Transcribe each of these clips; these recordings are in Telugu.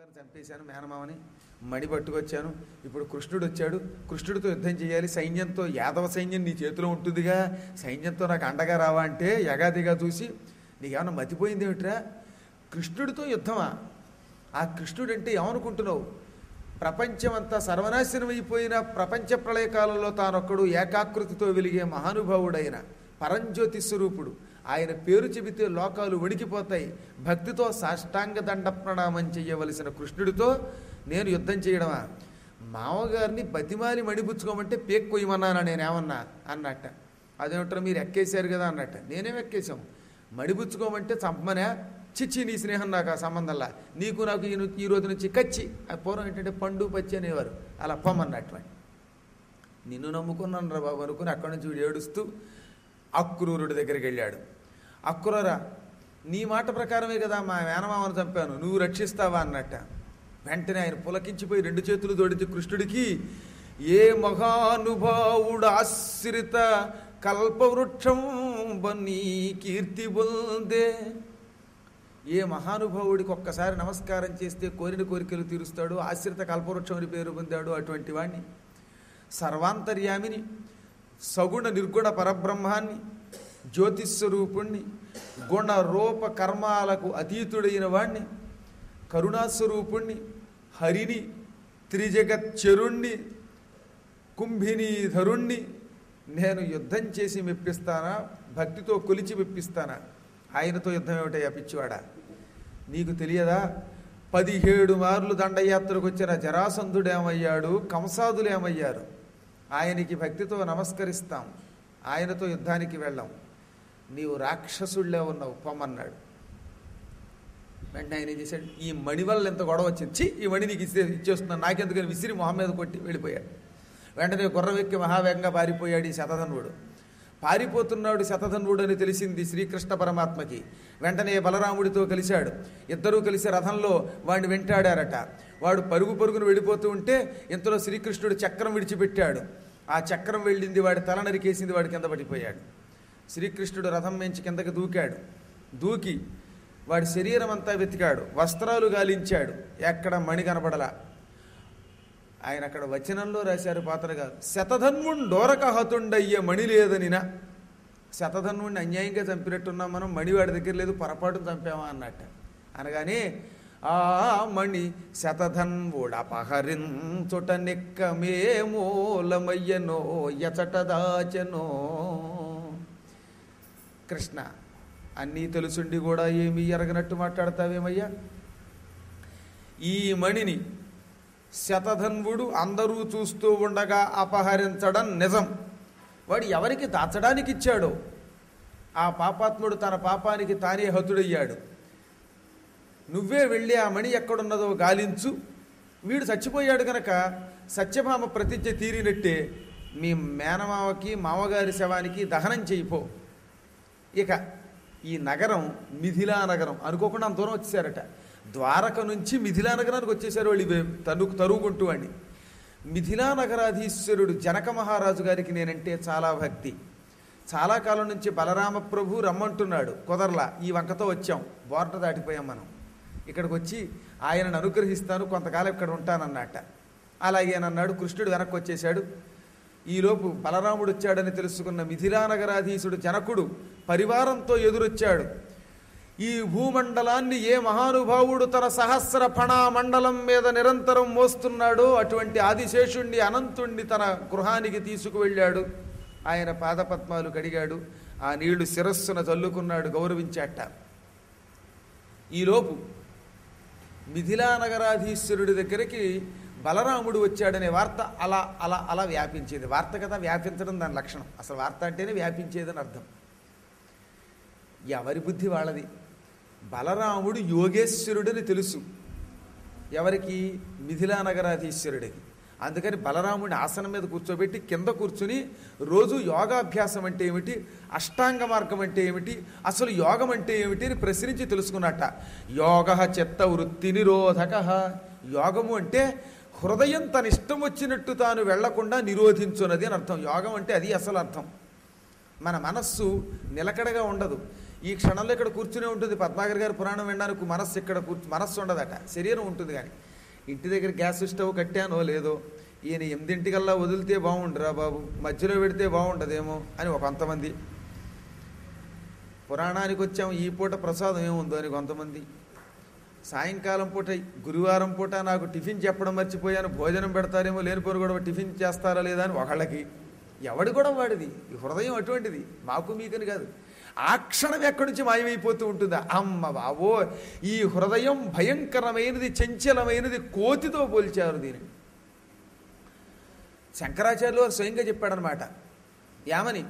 మామగారిని చంపేశాను మేనమామని మణి పట్టుకొచ్చాను ఇప్పుడు కృష్ణుడు వచ్చాడు కృష్ణుడితో యుద్ధం చేయాలి సైన్యంతో యాదవ సైన్యం నీ చేతిలో ఉంటుందిగా సైన్యంతో నాకు అండగా రావా అంటే యగాదిగా చూసి నీకేమన్నా మతిపోయింది ఏమిట్రా కృష్ణుడితో యుద్ధమా ఆ కృష్ణుడు అంటే ఏమనుకుంటున్నావు ప్రపంచమంతా సర్వనాశనం అయిపోయిన ప్రపంచ ప్రళయకాలంలో తానొక్కడు ఏకాకృతితో వెలిగే మహానుభావుడైన పరంజ్యోతి స్వరూపుడు ఆయన పేరు చెబితే లోకాలు వణికిపోతాయి భక్తితో సాష్టాంగ దండ ప్రణామం చెయ్యవలసిన కృష్ణుడితో నేను యుద్ధం చేయడమా మామగారిని బతిమాలి మణిపుచ్చుకోమంటే పేక్ కొయ్యమన్నానా నేనేమన్నా అన్నట్ట అదేమిటో మీరు ఎక్కేశారు కదా అన్నట్ట నేనేం ఎక్కేశాం మడిపుచ్చుకోమంటే చంపమనే చిచ్చి నీ స్నేహం నాకు ఆ సంబంధంలా నీకు నాకు ఈ ను- ఈ రోజు నుంచి కచ్చి ఆ పూర్వం ఏంటంటే పండు పచ్చి అనేవారు అలా పొమ్మన్నట్టు నిన్ను నమ్ముకున్నాను రా బాబు అనుకుని అక్కడి నుంచి వీడు ఏడుస్తూ అక్రూరుడి దగ్గరికి వెళ్ళాడు అక్రూరా నీ మాట ప్రకారమే కదా మా మేనమామను చంపాను నువ్వు రక్షిస్తావా అన్నట్ట వెంటనే ఆయన పులకించిపోయి రెండు చేతులు జోడించి కృష్ణుడికి ఏ మహానుభావుడు ఆశ్రిత కల్పవృక్షం బన్నీ కీర్తి పొందే ఏ మహానుభావుడికి ఒక్కసారి నమస్కారం చేస్తే కోరిన కోరికలు తీరుస్తాడు ఆశ్రిత కల్పవృక్షం అని పేరు పొందాడు అటువంటి వాణ్ణి సర్వాంతర్యామిని సగుణ నిర్గుణ పరబ్రహ్మాన్ని జ్యోతిస్వరూపుణ్ణి గుణ రూప కర్మాలకు అతీతుడైన వాణ్ణి కరుణాస్వరూపుణ్ణి హరిని త్రిజగచ్చరుణ్ణి కుంభినీధరుణ్ణి నేను యుద్ధం చేసి మెప్పిస్తానా భక్తితో కొలిచి మెప్పిస్తానా ఆయనతో యుద్ధం ఏమిటయ్యా పిచ్చివాడా నీకు తెలియదా పదిహేడు మార్లు దండయాత్రకు వచ్చిన జరాసంధుడేమయ్యాడు కంసాదులేమయ్యారు ఆయనకి భక్తితో నమస్కరిస్తాం ఆయనతో యుద్ధానికి వెళ్ళాం నీవు రాక్షసుళ్ళే ఉన్నావు పొమ్మన్నాడు వెంటనే ఆయన ఏం చేశాడు ఈ మణి వల్ల ఎంత గొడవ వచ్చింది ఛీ ఈ మణి నీకు ఇస్తే ఇచ్చేస్తున్నాను నాకెందుకని విసిరి మొహం మీద కొట్టి వెళ్ళిపోయాడు వెంటనే గుర్రం ఎక్కి మహావేగంగా పారిపోయాడు ఈ శతధన్వుడు పారిపోతున్నాడు శతధన్వుడు అని తెలిసింది శ్రీకృష్ణ పరమాత్మకి వెంటనే బలరాముడితో కలిశాడు ఇద్దరూ కలిసి రథంలో వాడిని వెంటాడారట వాడు పరుగు పరుగును వెళ్ళిపోతూ ఉంటే ఇంతలో శ్రీకృష్ణుడు చక్రం విడిచిపెట్టాడు ఆ చక్రం వెళ్ళింది వాడి తల నరికేసింది వాడి కింద పడిపోయాడు శ్రీకృష్ణుడు రథం మించి కిందకి దూకాడు దూకి వాడి శరీరం అంతా వెతికాడు వస్త్రాలు గాలించాడు ఎక్కడ మణి కనపడలా ఆయన అక్కడ వచనంలో రాశారు పాత్ర గారు శతధన్వుండోరక హతుండయ్యే మణి లేదనినా శతధన్వుడిని అన్యాయంగా చంపినట్టున్నాం మనం మణి వాడి దగ్గర లేదు పొరపాటును చంపామా అన్నట్ట అనగానే ఆ మణి శతధన్వుడపహరించుట నిక్కమే మూలమయ్యనో ఎచట దాచెనో కృష్ణ అన్నీ తెలుసుండి కూడా ఏమీ ఎరగనట్టు మాట్లాడతావేమయ్యా ఈ మణిని శతధన్వుడు అందరూ చూస్తూ ఉండగా అపహరించడం నిజం వాడు ఎవరికి దాచడానికి ఇచ్చాడో ఆ పాపాత్ముడు తన పాపానికి తానే హతుడయ్యాడు నువ్వే వెళ్ళి ఆ మణి ఎక్కడున్నదో గాలించు వీడు చచ్చిపోయాడు గనక సత్యభామ ప్రతిజ్ఞ తీరినట్టే మీ మేనమావకి మామగారి శవానికి దహనం చేయిపో ఇక ఈ నగరం మిథిలా నగరం అనుకోకుండా అంత దూరం వచ్చేసారట ద్వారక నుంచి మిథిలా నగరానికి వచ్చేసారు వాళ్ళు ఇవే తను తరుగుకుంటూ అని మిథిలా నగరాధీశ్వరుడు జనక మహారాజు గారికి నేనంటే చాలా భక్తి చాలా కాలం నుంచి బలరామ ప్రభు రమ్మంటున్నాడు కుదరలా ఈ వంకతో వచ్చాం బోర్డ దాటిపోయాం మనం ఇక్కడికి వచ్చి ఆయనను అనుగ్రహిస్తాను కొంతకాలం ఇక్కడ ఉంటానన్నట్ట అలాగేనన్నాడు కృష్ణుడు వెనక్కి వచ్చేశాడు ఈలోపు బలరాముడు వచ్చాడని తెలుసుకున్న మిథిలా నగరాధీశుడు జనకుడు పరివారంతో ఎదురొచ్చాడు ఈ భూమండలాన్ని ఏ మహానుభావుడు తన సహస్ర ఫణా మండలం మీద నిరంతరం మోస్తున్నాడో అటువంటి ఆదిశేషుణ్ణి అనంతుణ్ణి తన గృహానికి తీసుకువెళ్ళాడు ఆయన పాదపద్మాలు కడిగాడు ఆ నీళ్లు శిరస్సున చల్లుకున్నాడు గౌరవించాట ఈలోపు మిథిలా నగరాధీశ్వరుడి దగ్గరికి బలరాముడు వచ్చాడనే వార్త అలా అలా అలా వ్యాపించేది వార్త కదా వ్యాపించడం దాని లక్షణం అసలు వార్త అంటేనే వ్యాపించేదని అర్థం ఎవరి బుద్ధి వాళ్ళది బలరాముడు యోగేశ్వరుడని తెలుసు ఎవరికి మిథిలా నగరాధీశ్వరుడికి అందుకని బలరాముడిని ఆసనం మీద కూర్చోబెట్టి కింద కూర్చుని రోజు యోగాభ్యాసం అంటే ఏమిటి అష్టాంగ మార్గం అంటే ఏమిటి అసలు యోగం అంటే ఏమిటి అని ప్రశ్నించి తెలుసుకున్నట్ట యోగ చిత్త వృత్తి నిరోధక యోగము అంటే హృదయం తన ఇష్టం వచ్చినట్టు తాను వెళ్లకుండా నిరోధించున్నది అని అర్థం యోగం అంటే అది అసలు అర్థం మన మనస్సు నిలకడగా ఉండదు ఈ క్షణంలో ఇక్కడ కూర్చునే ఉంటుంది పద్మాగర్ గారి పురాణం వినడానికి మనస్సు ఇక్కడ కూర్చు మనస్సు ఉండదట శరీరం ఉంటుంది కానీ ఇంటి దగ్గర గ్యాస్ స్టవ్ కట్టానో లేదో ఈయన ఎనిమిదింటికల్లా వదిలితే బాగుండురా బాబు మధ్యలో పెడితే బాగుండదేమో అని ఒక కొంతమంది పురాణానికి వచ్చాం ఈ పూట ప్రసాదం ఏముందో అని కొంతమంది సాయంకాలం పూట గురువారం పూట నాకు టిఫిన్ చెప్పడం మర్చిపోయాను భోజనం పెడతారేమో లేనిపోరు కూడా టిఫిన్ చేస్తారా లేదా అని ఒకళ్ళకి ఎవడి కూడా వాడిది ఈ హృదయం అటువంటిది మాకు మీకని కాదు ఆ క్షణం ఎక్కడి నుంచి మాయమైపోతూ ఉంటుందా అమ్మ బాబో ఈ హృదయం భయంకరమైనది చంచలమైనది కోతితో పోల్చారు దీనిని శంకరాచార్యులు వారు స్వయంగా చెప్పాడనమాట ఏమని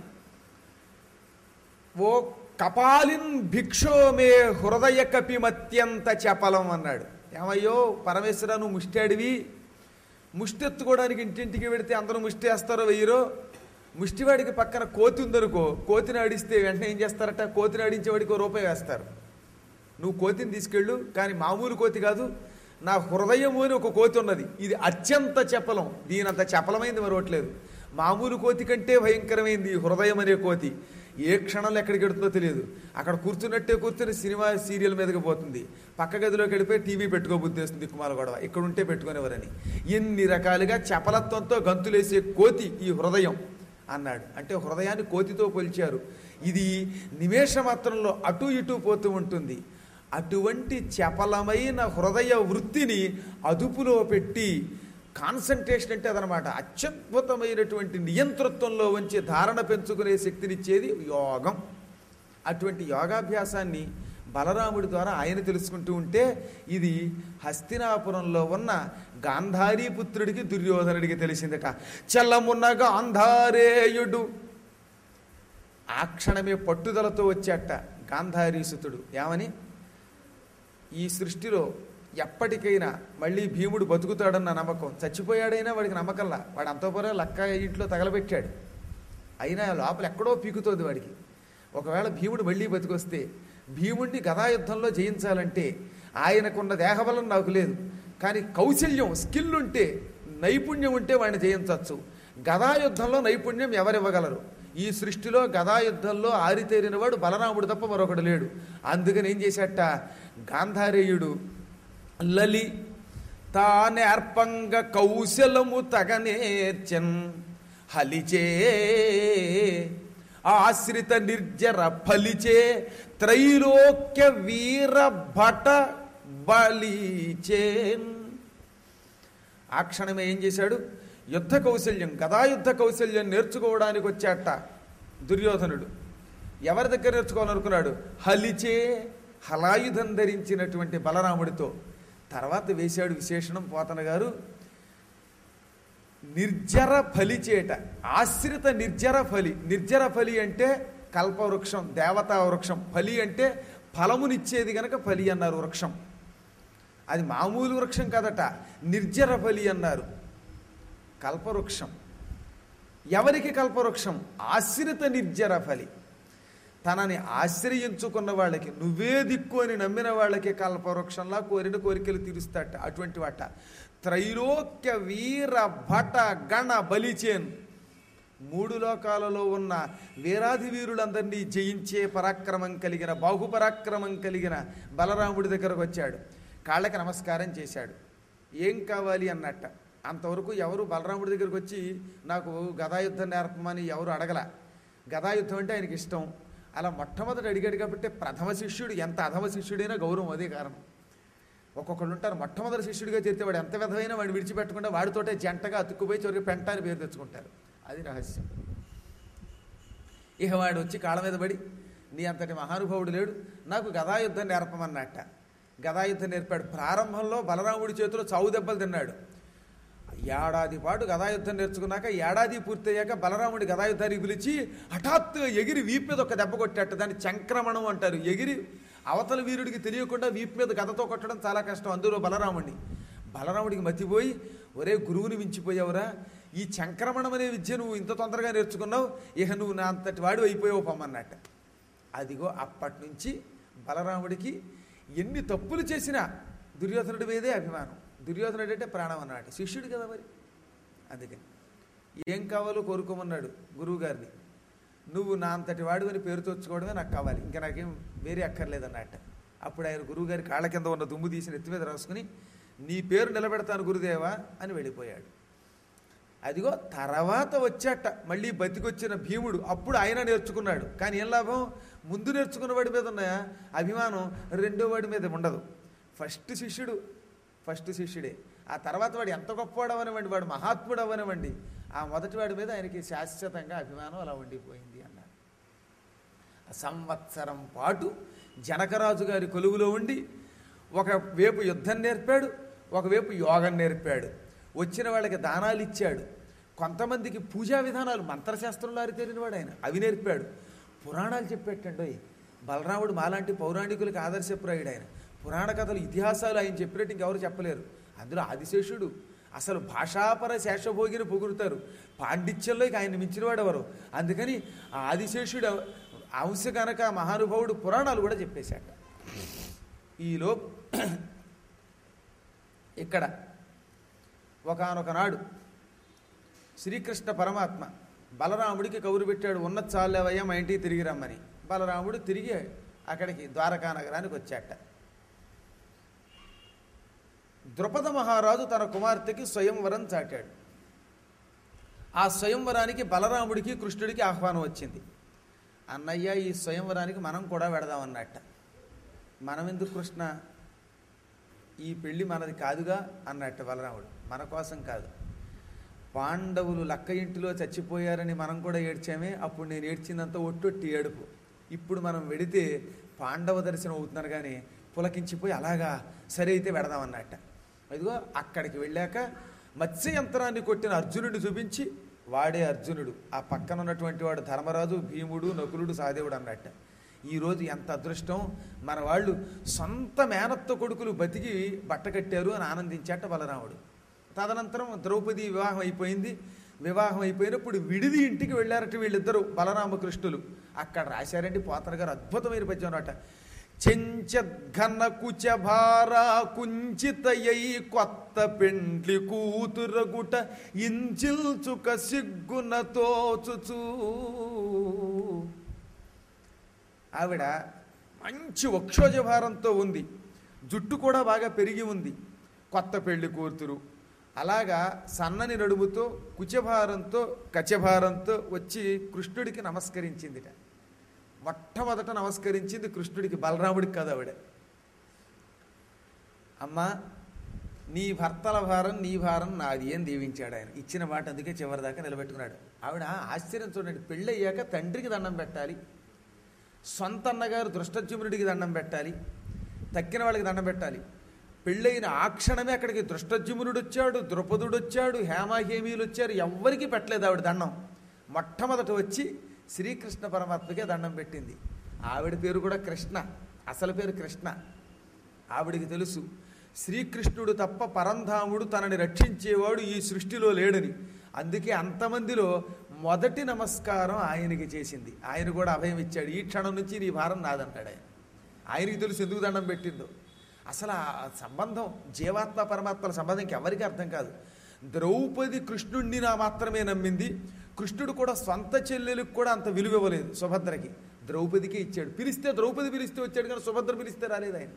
ఓ కపాలిన్ భిక్షో మే హృదయ కపిమత్యంత చపలం అన్నాడు ఏమయ్యో పరమేశ్వర నువ్వు ముష్టాడివి ముష్టి ఎత్తుకోవడానికి ఇంటింటికి వెడితే అందరూ ముష్టి వేస్తారో వెయ్యరో ముష్టివాడికి పక్కన కోతి ఉందనుకో కోతిని ఆడిస్తే వెంటనే ఏం చేస్తారట కోతిని ఆడించేవాడికి ఓ రూపాయి వేస్తారు నువ్వు కోతిని తీసుకెళ్ళు కానీ మామూలు కోతి కాదు నా హృదయము అని ఒక కోతి ఉన్నది ఇది అత్యంత చపలం దీనంత చపలమైంది మరొకట్లేదు మామూలు కోతి కంటే భయంకరమైంది ఈ హృదయం అనే కోతి ఏ క్షణంలో ఎక్కడికి వెడుతుందో తెలియదు అక్కడ కూర్చున్నట్టే కూర్చుని సినిమా సీరియల్ మీదకి పోతుంది పక్క గదిలోకి వెళ్ళిపోయి టీవీ పెట్టుకోబుద్ధి వస్తుంది కుమార గొడవ ఇక్కడ ఉంటే పెట్టుకునేవారని ఎన్ని రకాలుగా చపలత్వంతో గంతులేసే కోతి ఈ హృదయం అన్నాడు అంటే హృదయాన్ని కోతితో పోల్చారు ఇది నిమేష మాత్రంలో అటు ఇటు పోతూ ఉంటుంది అటువంటి చపలమైన హృదయ వృత్తిని అదుపులో పెట్టి కాన్సన్ట్రేషన్ అంటే అదనమాట అత్యద్భుతమైనటువంటి నియంతృత్వంలో ఉంచి ధారణ పెంచుకునే శక్తినిచ్చేది యోగం అటువంటి యోగాభ్యాసాన్ని బలరాముడి ద్వారా ఆయన తెలుసుకుంటూ ఉంటే ఇది హస్తినాపురంలో ఉన్న గాంధారీ పుత్రుడికి దుర్యోధనుడికి తెలిసిందట చల్లమున్న గాంధారేయుడు ఆ క్షణమే పట్టుదలతో వచ్చాట గాంధారీసుతుడు ఏమని ఈ సృష్టిలో ఎప్పటికైనా మళ్ళీ భీముడు బతుకుతాడన్న నమ్మకం చచ్చిపోయాడైనా వాడికి నమ్మకంలా వాడు అంతపురా లక్క ఇంట్లో తగలబెట్టాడు అయినా లోపల ఎక్కడో పీకుతోంది వాడికి ఒకవేళ భీముడు మళ్ళీ బతికొస్తే భీముడిని గదాయుద్ధంలో జయించాలంటే ఆయనకున్న దేహబలం నాకు లేదు కానీ కౌశల్యం స్కిల్ ఉంటే నైపుణ్యం ఉంటే వాడిని జయించవచ్చు గదాయుద్ధంలో నైపుణ్యం ఎవరివ్వగలరు ఈ సృష్టిలో గదాయుద్ధంలో ఆరితేరిన వాడు బలరాముడు తప్ప మరొకడు లేడు అందుకని ఏం చేశాట గాంధారేయుడు లలి తానేర్పంగ కౌశలము తగనేర్చన్ హలిచే ఆశ్రిత నిర్జర ఫలిచే త్రైలోక్య వీర భట బలిచేన్ ఆ క్షణమే ఏం చేశాడు యుద్ధ కౌశల్యం గదాయుద్ధ కౌశల్యం నేర్చుకోవడానికి వచ్చాట దుర్యోధనుడు ఎవరి దగ్గర నేర్చుకోవాలనుకున్నాడు హలిచే హలాయుధం ధరించినటువంటి బలరాముడితో తర్వాత వేశాడు విశేషణం పోతన గారు నిర్జర ఫలి చేట ఆశ్రిత నిర్జర ఫలి నిర్జర ఫలి అంటే కల్పవృక్షం దేవతా వృక్షం ఫలి అంటే ఫలమునిచ్చేది గనక ఫలి అన్నారు వృక్షం అది మామూలు వృక్షం కాదట నిర్జర ఫలి అన్నారు కల్పవృక్షం ఎవరికి కల్పవృక్షం ఆశ్రిత నిర్జర ఫలి తనని ఆశ్రయించుకున్న వాళ్ళకి నువ్వే దిక్కు అని నమ్మిన వాళ్ళకి కల్పవృక్షంలా కోరిన కోరికలు తీరుస్తాట అటువంటి వాట త్రైలోక్య వీర భట గణ బలిచేన్ మూడు లోకాలలో ఉన్న వీరాధి వీరులందరినీ జయించే పరాక్రమం కలిగిన బాహుపరాక్రమం కలిగిన బలరాముడి దగ్గరకు వచ్చాడు కాళ్ళకి నమస్కారం చేశాడు ఏం కావాలి అన్నట్ట అంతవరకు ఎవరు బలరాముడి దగ్గరకు వచ్చి నాకు గదాయుద్ధం నేర్పమని ఎవరు అడగల గదాయుద్ధం అంటే ఆయనకి ఇష్టం అలా మొట్టమొదటి అడిగాడు కాబట్టి ప్రథమ శిష్యుడు ఎంత అధమ శిష్యుడైనా గౌరవం అదే కారణం ఒక్కొక్కళ్ళు ఉంటారు మొట్టమొదటి శిష్యుడిగా చేస్తే వాడు ఎంత విధమైనా వాడు విడిచిపెట్టకుండా వాడితోటే జంటగా అతుక్కుపోయి చివరికి పెంట అని పేరు తెచ్చుకుంటారు అది రహస్యం ఇక వాడు వచ్చి కాళ్ళ మీద పడి నీ అంతటి మహానుభావుడు లేడు నాకు గదాయుద్ధం నేర్పమన్నట్ట గదాయుద్ధం నేర్పాడు ప్రారంభంలో బలరాముడి చేతిలో చావు దెబ్బలు తిన్నాడు ఏడాది పాటు గదాయుద్ధం నేర్చుకున్నాక ఏడాది పూర్తయ్యాక బలరాముడి గదాయుద్ధానికి పిలిచి హఠాత్తుగా ఎగిరి వీపు మీద ఒక దెబ్బ కొట్టాట దాన్ని చంక్రమణం అంటారు ఎగిరి అవతల వీరుడికి తెలియకుండా వీపు మీద గదతో కొట్టడం చాలా కష్టం అందులో బలరాముడిని బలరాముడికి మతిపోయి ఒరే గురువుని మించిపోయావురా ఈ చంక్రమణం అనే విద్య నువ్వు ఇంత తొందరగా నేర్చుకున్నావు ఇక నువ్వు నా అంతటి వాడు అయిపోయావు పొమ్మన్నట్ట అదిగో అప్పటి నుంచి బలరాముడికి ఎన్ని తప్పులు చేసినా దుర్యోధనుడి మీదే అభిమానం దుర్యోధనుడు అంటే ప్రాణం అన్నమాట శిష్యుడు కదా మరి అందుకని ఏం కావాలో కోరుకోమన్నాడు గురువు గారిని నువ్వు నా అంతటి వాడు అని పేరు తెచ్చుకోవడమే నాకు కావాలి ఇంకా నాకేం వేరే అక్కర్లేదన్నట్ట అప్పుడు ఆయన గురువుగారి కాళ్ళ కింద ఉన్న దుమ్ము తీసి నెత్తి మీద రాసుకుని నీ పేరు నిలబెడతాను గురుదేవా అని వెళ్ళిపోయాడు అదిగో తర్వాత వచ్చాట మళ్ళీ బతికొచ్చిన భీముడు అప్పుడు ఆయన నేర్చుకున్నాడు కానీ ఏం లాభం ముందు నేర్చుకున్న వాడి మీద ఉన్న అభిమానం రెండో వాడి మీద ఉండదు ఫస్ట్ శిష్యుడు ఫస్ట్ శిష్యుడే ఆ తర్వాత వాడు ఎంత గొప్పవాడు అవనివ్వండి వాడు మహాత్ముడు అవనివ్వండి ఆ మొదటి వాడి మీద ఆయనకి శాశ్వతంగా అభిమానం అలా ఉండిపోయింది అన్నారు సంవత్సరం పాటు జనకరాజు గారి కొలువులో ఉండి ఒక వైపు యుద్ధం నేర్పాడు ఒకవైపు యోగం నేర్పాడు వచ్చిన వాళ్ళకి దానాలు ఇచ్చాడు కొంతమందికి పూజా విధానాలు మంత్రశాస్త్రంలో అరితేరినవాడు ఆయన అవి నేర్పాడు పురాణాలు చెప్పేటండోయ్ బలరాముడు మాలాంటి పౌరాణికులకు ఆదర్శప్రాయుడు ఆయన పురాణ కథలు ఇతిహాసాలు ఆయన చెప్పినట్టు ఇంకెవరు చెప్పలేరు అందులో ఆదిశేషుడు అసలు భాషాపర శేషభోగిని పొగుడుతారు పాండిత్యంలో ఇక ఆయన మించినవాడు ఎవరు అందుకని ఆ ఆదిశేషుడు అంశ కనుక మహానుభావుడు పురాణాలు కూడా చెప్పేశాక ఈలో ఇక్కడ ఒకనొక నాడు శ్రీకృష్ణ పరమాత్మ బలరాముడికి కబురు పెట్టాడు ఉన్న చాలేవయ్యా మా ఇంటికి తిరిగి రమ్మని బలరాముడు తిరిగి అక్కడికి ద్వారకా నగరానికి వచ్చాట ద్రుపద మహారాజు తన కుమార్తెకి స్వయంవరం చాటాడు ఆ స్వయంవరానికి బలరాముడికి కృష్ణుడికి ఆహ్వానం వచ్చింది అన్నయ్య ఈ స్వయంవరానికి మనం కూడా వెడదామన్నట్ట మనం ఎందుకు కృష్ణ ఈ పెళ్లి మనది కాదుగా అన్నట్టు బలరాముడు మన కోసం కాదు పాండవులు లక్క ఇంటిలో చచ్చిపోయారని మనం కూడా ఏడ్చామే అప్పుడు నేను ఏడ్చిందంతా ఒట్టొట్టి ఏడుపు ఇప్పుడు మనం వెడితే పాండవ దర్శనం అవుతున్నారు కానీ పులకించిపోయి అలాగా సరే అయితే వెడదామన్నట్ట ఇదిగో అక్కడికి వెళ్ళాక మత్స్య యంత్రాన్ని కొట్టిన అర్జునుడిని చూపించి వాడే అర్జునుడు ఆ పక్కన ఉన్నటువంటి వాడు ధర్మరాజు భీముడు నకులుడు సహదేవుడు అన్నట్ట ఈరోజు ఎంత అదృష్టం మన వాళ్ళు సొంత మేనత్త కొడుకులు బతికి బట్ట కట్టారు అని ఆనందించాట బలరాముడు తదనంతరం ద్రౌపది వివాహం అయిపోయింది వివాహం అయిపోయినప్పుడు విడిది ఇంటికి వెళ్ళారట వీళ్ళిద్దరూ బలరామకృష్ణులు అక్కడ రాశారండి పోతన గారు అద్భుతమైన పద్యం అన్నమాట చెంచద్ఘన కుచభార కుంచితయై కొత్త పెండ్లి కూతురగుట ఇంచిల్చుక సిగ్గున తోచుచూ ఆవిడ మంచి వక్షోజభారంతో ఉంది జుట్టు కూడా బాగా పెరిగి ఉంది కొత్త పెళ్లి కూతురు అలాగా సన్నని నడుముతో కుచభారంతో కచభారంతో వచ్చి కృష్ణుడికి నమస్కరించిందిట మొట్టమొదట నమస్కరించింది కృష్ణుడికి బలరాముడికి కాదు ఆవిడ అమ్మా నీ భర్తల భారం నీ భారం నాది అని దీవించాడు ఆయన ఇచ్చిన మాట అందుకే చివరిదాకా నిలబెట్టుకున్నాడు ఆవిడ ఆశ్చర్యం చూడండి పెళ్ళయ్యాక తండ్రికి దండం పెట్టాలి సొంత అన్నగారు దృష్టజ్యుమ్నుడికి దండం పెట్టాలి తక్కిన వాళ్ళకి దండం పెట్టాలి పెళ్ళైన ఆ క్షణమే అక్కడికి దృష్టజ్యుమ్నుడు వచ్చాడు ద్రుపదుడు వచ్చాడు హేమాహేమీలు వచ్చారు ఎవ్వరికీ పెట్టలేదు ఆవిడ దండం మొట్టమొదట వచ్చి శ్రీకృష్ణ పరమాత్మకే దండం పెట్టింది ఆవిడ పేరు కూడా కృష్ణ అసలు పేరు కృష్ణ ఆవిడికి తెలుసు శ్రీకృష్ణుడు తప్ప పరంధాముడు తనని రక్షించేవాడు ఈ సృష్టిలో లేడని అందుకే అంతమందిలో మొదటి నమస్కారం ఆయనకి చేసింది ఆయన కూడా అభయం ఇచ్చాడు ఈ క్షణం నుంచి నీ భారం నాదంటాడు ఆయన ఆయనకి తెలుసు ఎందుకు దండం పెట్టిందో అసలు ఆ సంబంధం జీవాత్మ పరమాత్మల సంబంధం ఎవరికి అర్థం కాదు ద్రౌపది కృష్ణుణ్ణి నా మాత్రమే నమ్మింది కృష్ణుడు కూడా స్వంత చెల్లెలకు కూడా అంత విలువ ఇవ్వలేదు సుభద్రకి ద్రౌపదికి ఇచ్చాడు పిలిస్తే ద్రౌపది పిలిస్తే వచ్చాడు కానీ సుభద్ర పిలిస్తే రాలేదు ఆయన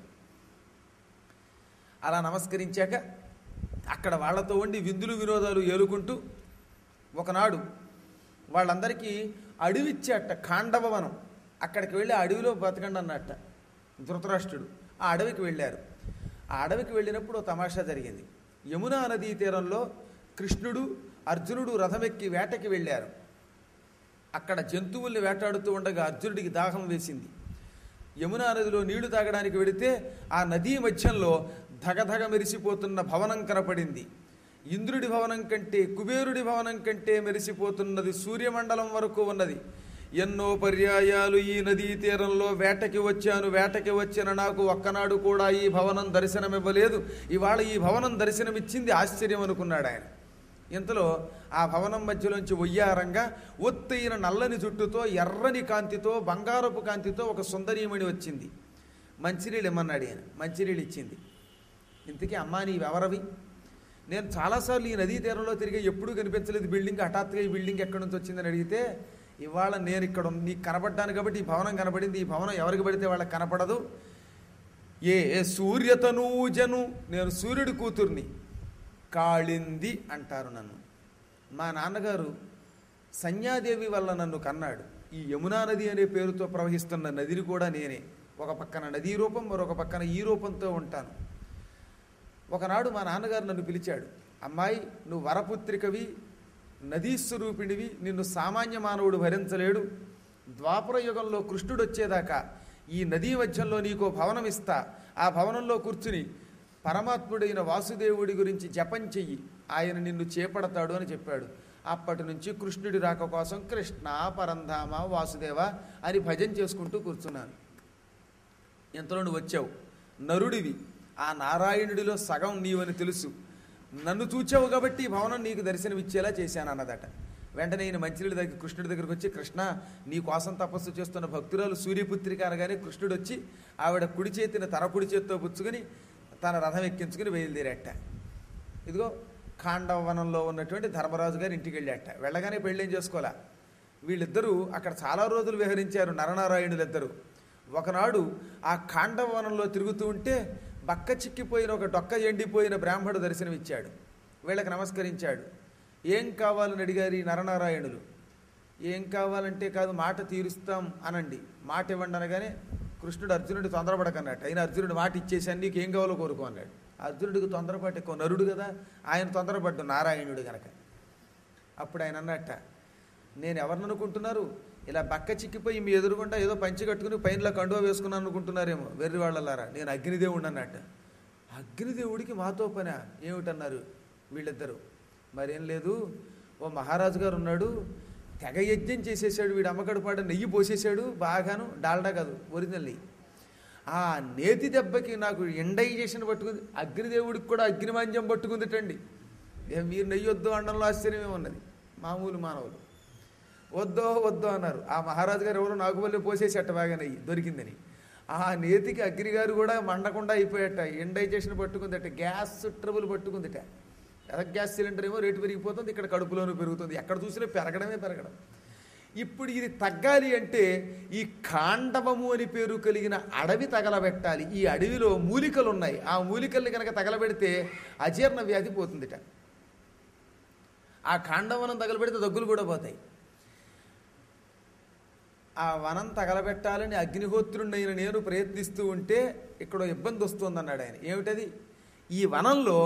అలా నమస్కరించాక అక్కడ వాళ్ళతో ఉండి విందులు వినోదాలు ఏలుకుంటూ ఒకనాడు వాళ్ళందరికీ అడవిచ్చాట ఖాండవవనం అక్కడికి వెళ్ళి ఆ అడవిలో బతకండి అన్నట్ట ధృతరాష్ట్రుడు ఆ అడవికి వెళ్ళారు ఆ అడవికి వెళ్ళినప్పుడు ఓ తమాషా జరిగింది యమునా నదీ తీరంలో కృష్ణుడు అర్జునుడు రథమెక్కి వేటకి వెళ్ళారు అక్కడ జంతువుల్ని వేటాడుతూ ఉండగా అర్జునుడికి దాహం వేసింది యమునా నదిలో నీళ్లు తాగడానికి వెడితే ఆ నదీ మధ్యంలో ధగధగ మెరిసిపోతున్న భవనం కనపడింది ఇంద్రుడి భవనం కంటే కుబేరుడి భవనం కంటే మెరిసిపోతున్నది సూర్యమండలం వరకు ఉన్నది ఎన్నో పర్యాయాలు ఈ నదీ తీరంలో వేటకి వచ్చాను వేటకి వచ్చిన నాకు ఒక్కనాడు కూడా ఈ భవనం దర్శనమివ్వలేదు ఇవాళ ఈ భవనం దర్శనమిచ్చింది ఆశ్చర్యం అనుకున్నాడు ఆయన ఇంతలో ఆ భవనం మధ్యలోంచి ఒయ్యారంగా ఒత్తైన నల్లని జుట్టుతో ఎర్రని కాంతితో బంగారపు కాంతితో ఒక సుందరీమణి వచ్చింది మంచినీళ్ళు ఇమ్మన్నాడు ఆయన మంచినీళ్ళు ఇచ్చింది ఇంతకీ అమ్మా నీవెవరవి నేను చాలాసార్లు ఈ నదీ తీరంలో తిరిగి ఎప్పుడూ కనిపించలేదు బిల్డింగ్ హఠాత్తుగా ఈ బిల్డింగ్ ఎక్కడి నుంచి వచ్చిందని అడిగితే ఇవాళ నేను ఇక్కడ ఉన్న- నీకు కనపడ్డాను కాబట్టి ఈ భవనం కనపడింది ఈ భవనం ఎవరికి పడితే వాళ్ళకి కనపడదు ఏ సూర్యతనూజను నేను సూర్యుడి కూతుర్ని కాళింది అంటారు నన్ను మా నాన్నగారు సంధ్యాదేవి వల్ల నన్ను కన్నాడు ఈ యమునా నది అనే పేరుతో ప్రవహిస్తున్న నదిని కూడా నేనే ఒక పక్కన నదీ రూపం మరొక పక్కన ఈ రూపంతో ఉంటాను ఒకనాడు మా నాన్నగారు నన్ను పిలిచాడు అమ్మాయి నువ్వు వరపుత్రికవి నదీ స్వరూపిణివి నిన్ను సామాన్య మానవుడు భరించలేడు ద్వాపర యుగంలో కృష్ణుడు వచ్చేదాకా ఈ నదీ మధ్యంలో నీకో భవనం ఇస్తా ఆ భవనంలో కూర్చుని పరమాత్ముడైన వాసుదేవుడి గురించి జపం చెయ్యి ఆయన నిన్ను చేపడతాడు అని చెప్పాడు అప్పటి నుంచి కృష్ణుడి రాక కోసం కృష్ణ పరంధామ వాసుదేవ అని భజన చేసుకుంటూ కూర్చున్నాను ఇంతలో నువ్వు వచ్చావు నరుడివి ఆ నారాయణుడిలో సగం నీవని తెలుసు నన్ను చూచావు కాబట్టి ఈ భవనం నీకు దర్శనమిచ్చేలా చేశాను అన్నదట వెంటనే ఈయన మంచినీళ్ళ దగ్గర కృష్ణుడి దగ్గరికి వచ్చి కృష్ణ నీ కోసం తపస్సు చేస్తున్న భక్తురాలు సూర్యపుత్రిక అనగానే కృష్ణుడు వచ్చి ఆవిడ కుడి చేతిని తన కుడి చేత్తో పుచ్చుకుని తన రథం ఎక్కించుకుని బయలుదేరాట ఇదిగో ఖాండవనంలో ఉన్నటువంటి ధర్మరాజు గారి ఇంటికి వెళ్ళాట వెళ్ళగానే పెళ్ళేం చేసుకోవాలా వీళ్ళిద్దరూ అక్కడ చాలా రోజులు విహరించారు నరనారాయణులిద్దరూ ఒకనాడు ఆ ఖాండవనంలో తిరుగుతూ ఉంటే బక్క చిక్కిపోయిన ఒక డొక్క ఎండిపోయిన బ్రాహ్మడు దర్శనమిచ్చాడు వీళ్ళకి నమస్కరించాడు ఏం కావాలని అడిగారు ఈ నరనారాయణులు ఏం కావాలంటే కాదు మాట తీరుస్తాం అనండి మాట ఇవ్వండి అనగానే కృష్ణుడు అర్జునుడి తొందరపడకన్నట్టు అయినా అర్జునుడు మాట ఇచ్చేసాను నీకు ఏం కావాలో కోరుకో అన్నాడు అర్జునుడికి తొందరపాటు ఎక్కువ నరుడు కదా ఆయన తొందరపడ్డు నారాయణుడు గనక అప్పుడు ఆయన అన్నట్ట నేను ఎవరిని అనుకుంటున్నారు ఇలా బక్క చిక్కిపోయి మీ ఎదురుగుండా ఏదో పంచి కట్టుకుని పైనలా కండువా వేసుకున్నాను అనుకుంటున్నారేమో వెర్రి వాళ్ళలారా నేను అగ్నిదేవుడు అన్నట్ట అగ్నిదేవుడికి మాతో పనా ఏమిటన్నారు వీళ్ళిద్దరు మరేం లేదు ఓ మహారాజు గారు ఉన్నాడు తెగ యజ్ఞం చేసేసాడు వీడు అమ్మకడుపాట నెయ్యి పోసేసాడు బాగాను డాల్డా కాదు ఒరిజినల్ నెయ్యి ఆ నేతి దెబ్బకి నాకు ఎండైజేషన్ పట్టుకుంది అగ్నిదేవుడికి కూడా అగ్నిమాంద్యం పట్టుకుందిటండి ఏ మీరు నెయ్యి వద్దు అనడంలో ఆశ్చర్యమే ఉన్నది మామూలు మానవులు వద్దో వద్దో అన్నారు ఆ మహారాజు గారు ఎవరో నాకు వల్లే పోసేసట బాగా నెయ్యి దొరికిందని ఆ నేతికి అగ్ని గారు కూడా మండకుండా అయిపోయట ఎండైజేషన్ పట్టుకుందట గ్యాస్ ట్రబుల్ పట్టుకుందిట ఎద గ్యాస్ సిలిండర్ ఏమో రేటు పెరిగిపోతుంది ఇక్కడ కడుపులోనూ పెరుగుతుంది ఎక్కడ చూసినా పెరగడమే పెరగడం ఇప్పుడు ఇది తగ్గాలి అంటే ఈ కాండవము అని పేరు కలిగిన అడవి తగలబెట్టాలి ఈ అడవిలో మూలికలు ఉన్నాయి ఆ మూలికల్ని కనుక తగలబెడితే అజీర్ణ వ్యాధి పోతుందిట ఆ కాండవనం తగలబెడితే దగ్గులు కూడా పోతాయి ఆ వనం తగలబెట్టాలని అగ్నిహోత్రుడైన నేను ప్రయత్నిస్తూ ఉంటే ఇక్కడ ఇబ్బంది వస్తుందన్నాడు ఆయన ఏమిటది ఈ వనంలో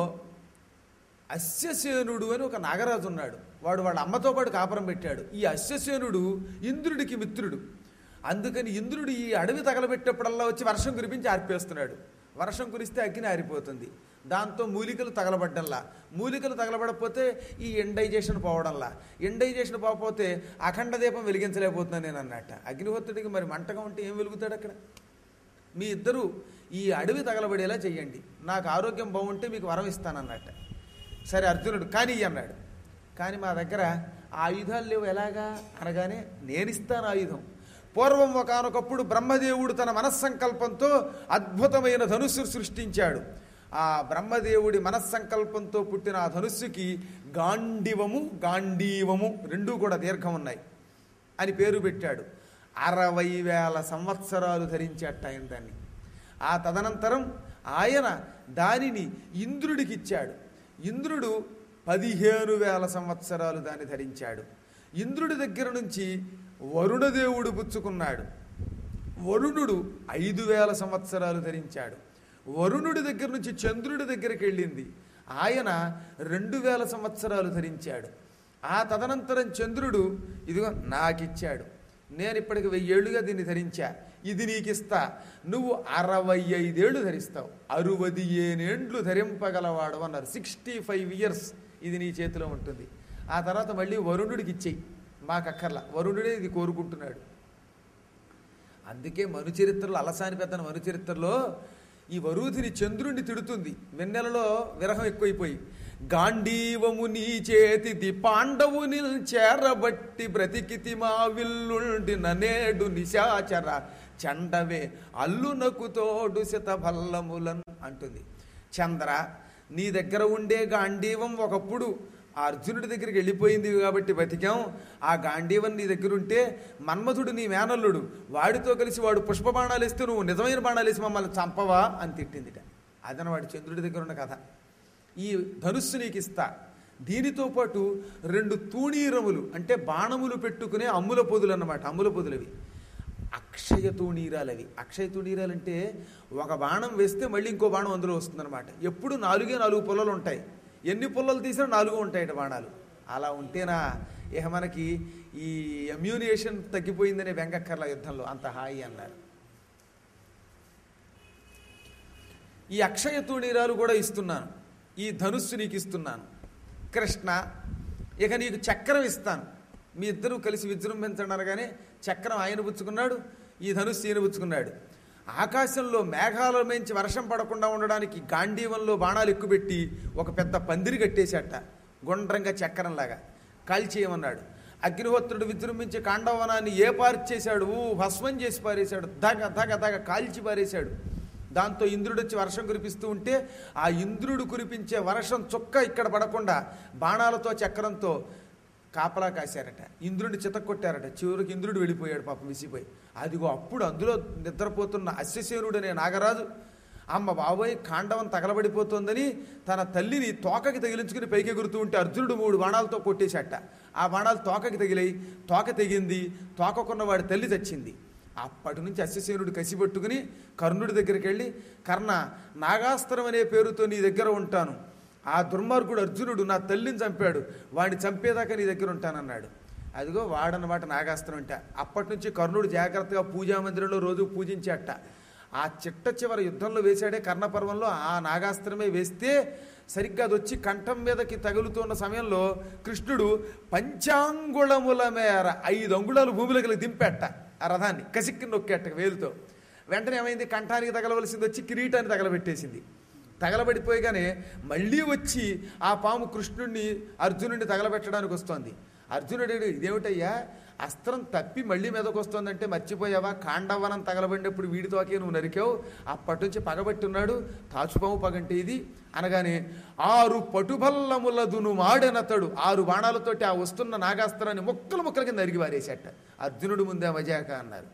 అశ్వసేనుడు అని ఒక నాగరాజు ఉన్నాడు వాడు వాళ్ళ అమ్మతో పాటు కాపురం పెట్టాడు ఈ అశ్వసేనుడు ఇంద్రుడికి మిత్రుడు అందుకని ఇంద్రుడు ఈ అడవి తగలబెట్టేప్పుడల్లా వచ్చి వర్షం కురిపించి ఆర్పేస్తున్నాడు వర్షం కురిస్తే అగ్ని ఆరిపోతుంది దాంతో మూలికలు తగలబడ్డంలా మూలికలు తగలబడకపోతే ఈ ఎండైజేషన్ పోవడంలా ఎండైజేషన్ పోకపోతే అఖండ దీపం వెలిగించలేకపోతున్నాను నేను అన్నట్ట అగ్నిహోత్రుడికి మరి మంటగా ఉంటే ఏం వెలుగుతాడు అక్కడ మీ ఇద్దరు ఈ అడవి తగలబడేలా చెయ్యండి నాకు ఆరోగ్యం బాగుంటే మీకు వరం ఇస్తానన్నట్ట సరే అర్జునుడు కానీ అన్నాడు కానీ మా దగ్గర ఆ ఆయుధాలు లేవు ఎలాగా అనగానే నేనిస్తాను ఆయుధం పూర్వం ఒకనొకప్పుడు బ్రహ్మదేవుడు తన మనస్సంకల్పంతో అద్భుతమైన ధనుస్సు సృష్టించాడు ఆ బ్రహ్మదేవుడి మనస్సంకల్పంతో పుట్టిన ఆ ధనుస్సుకి గాండివము గాంధీవము రెండూ కూడా దీర్ఘం ఉన్నాయి అని పేరు పెట్టాడు అరవై వేల సంవత్సరాలు ధరించేట ఆయన దాన్ని ఆ తదనంతరం ఆయన దానిని ఇంద్రుడికి ఇచ్చాడు ఇంద్రుడు పదిహేను వేల సంవత్సరాలు దాన్ని ధరించాడు ఇంద్రుడి దగ్గర నుంచి వరుణదేవుడు పుచ్చుకున్నాడు వరుణుడు ఐదు వేల సంవత్సరాలు ధరించాడు వరుణుడి దగ్గర నుంచి చంద్రుడి దగ్గరికి వెళ్ళింది ఆయన రెండు వేల సంవత్సరాలు ధరించాడు ఆ తదనంతరం చంద్రుడు ఇదిగో నాకిచ్చాడు నేను ఇప్పటికి వెయ్యేళ్లుగా దీన్ని ధరించా ఇది నీకిస్తా నువ్వు అరవై ఐదేళ్లు ధరిస్తావు అరువది ఏనేండ్లు ధరింపగలవాడు అన్నారు సిక్స్టీ ఫైవ్ ఇయర్స్ ఇది నీ చేతిలో ఉంటుంది ఆ తర్వాత మళ్ళీ వరుణుడికి ఇచ్చేయి మాకక్కర్లా వరుణుడే ఇది కోరుకుంటున్నాడు అందుకే మను చరిత్రలో అలసాని పెద్దన మను చరిత్రలో ఈ వరూధిని చంద్రుణ్ణి తిడుతుంది వెన్నెలలో విరహం ఎక్కువైపోయి గాంధీవము నీ చేతిది పాండవు చేరబట్టి బ్రతికితి మా విల్లుండి ననేడు నిశాచర చండవే అల్లునకు తోడు శతభల్లములన్ అంటుంది చంద్ర నీ దగ్గర ఉండే గాంధీవం ఒకప్పుడు ఆ అర్జునుడి దగ్గరికి వెళ్ళిపోయింది కాబట్టి బతికాం ఆ గాంధీవన్ నీ దగ్గర ఉంటే మన్మధుడు నీ మేనల్లుడు వాడితో కలిసి వాడు పుష్ప బాణాలు వేస్తే నువ్వు నిజమైన బాణాలు వేసి మమ్మల్ని చంపవా అని తిట్టిందిట అదనవాడు చంద్రుడి దగ్గర ఉన్న కథ ఈ ధనుస్సు నీకు ఇస్తా దీనితో పాటు రెండు తూణీరములు అంటే బాణములు పెట్టుకునే అమ్ముల పొదులు అన్నమాట అమ్ముల పొదులవి అక్షయ తూణీరాలు అవి అక్షయ తూణీరాలు అంటే ఒక బాణం వేస్తే మళ్ళీ ఇంకో బాణం అందులో వస్తుందన్నమాట ఎప్పుడు నాలుగే నాలుగు పుల్లలు ఉంటాయి ఎన్ని పుల్లలు తీసినా నాలుగు ఉంటాయట బాణాలు అలా ఉంటేనా ఇక మనకి ఈ అమ్యూనియేషన్ తగ్గిపోయిందనే వెంకక్కర్ల యుద్ధంలో అంత హాయి అన్నారు ఈ అక్షయ తూణీరాలు కూడా ఇస్తున్నాను ఈ ధనుస్సు నీకు ఇస్తున్నాను కృష్ణ ఇక నీకు చక్రం ఇస్తాను మీ ఇద్దరూ కలిసి విజృంభించండి అనగానే చక్రం ఆయన పుచ్చుకున్నాడు ఈ ధనుస్సు ఈయన పుచ్చుకున్నాడు ఆకాశంలో మేఘాల మించి వర్షం పడకుండా ఉండడానికి గాంధీవంలో బాణాలు ఎక్కుపెట్టి ఒక పెద్ద పందిరి కట్టేశాట గుండ్రంగా చక్రంలాగా కాల్చేయమన్నాడు అగ్నిహోత్రుడు విజృంభించి కాండవనాన్ని ఏ పార్చేశాడు ఊ భస్మం చేసి పారేశాడు దగ దగ దగ కాల్చి పారేశాడు దాంతో ఇంద్రుడు వచ్చి వర్షం కురిపిస్తూ ఉంటే ఆ ఇంద్రుడు కురిపించే వర్షం చుక్క ఇక్కడ పడకుండా బాణాలతో చక్రంతో కాపలా కాశారట ఇంద్రుడిని చితక్కొట్టారట చివరికి ఇంద్రుడు వెళ్ళిపోయాడు పాపం విసిపోయి అదిగో అప్పుడు అందులో నిద్రపోతున్న అశ్వసేనుడు అనే నాగరాజు అమ్మ బాబోయ్ కాండవం తగలబడిపోతోందని తన తల్లిని తోకకి తగిలించుకుని పైకి ఎగురుతూ ఉంటే అర్జునుడు మూడు బాణాలతో కొట్టేశాట ఆ బాణాలు తోకకి తగిలాయి తోక తెగింది తోకకున్న వాడి తల్లి చచ్చింది అప్పటి నుంచి అశ్వసేనుడు కసిపెట్టుకుని కర్ణుడి దగ్గరికి వెళ్ళి కర్ణ నాగాస్త్రం అనే పేరుతో నీ దగ్గర ఉంటాను ఆ దుర్మార్గుడు అర్జునుడు నా తల్లిని చంపాడు వాడిని చంపేదాకా నీ దగ్గర ఉంటానన్నాడు అదిగో వాడన్నమాట నాగాస్త్రం అంటే అప్పటి నుంచి కర్ణుడు జాగ్రత్తగా పూజా మందిరంలో రోజు పూజించేట ఆ చిట్ట చివరి యుద్ధంలో వేశాడే కర్ణపర్వంలో ఆ నాగాస్త్రమే వేస్తే సరిగ్గా అది వచ్చి కంఠం మీదకి తగులుతున్న సమయంలో కృష్ణుడు పంచాంగుళముల మేర ఐదు అంగుళాలు భూమిలోకి దింపెట్ట ఆ రథాన్ని కసిక్కి నొక్కేట వేలుతో వెంటనే ఏమైంది కంఠానికి తగలవలసింది వచ్చి కిరీటాన్ని తగలబెట్టేసింది తగలబడిపోయగానే మళ్ళీ వచ్చి ఆ పాము కృష్ణుడిని అర్జునుడిని తగలబెట్టడానికి వస్తోంది అర్జునుడు అడిగాడు, ఇదేమిటయ్యా అస్త్రం తప్పి మళ్ళీ మీదకి వస్తోందంటే మర్చిపోయావా కాండవనం తగలబడినప్పుడు వీడితోకే నువ్వు నరికావు అప్పటి నుంచి పగబట్టి ఉన్నాడు తాచుపాము పగంటే ఇది అనగానే ఆరు పటుబల్లములదును మాడెనతడు ఆరు బాణాలతోటి ఆ వస్తున్న నాగాస్త్రాన్ని ముక్కలు ముక్కల కింద నరిగి వారేసేట అర్జునుడు ముందే మజాక అన్నారు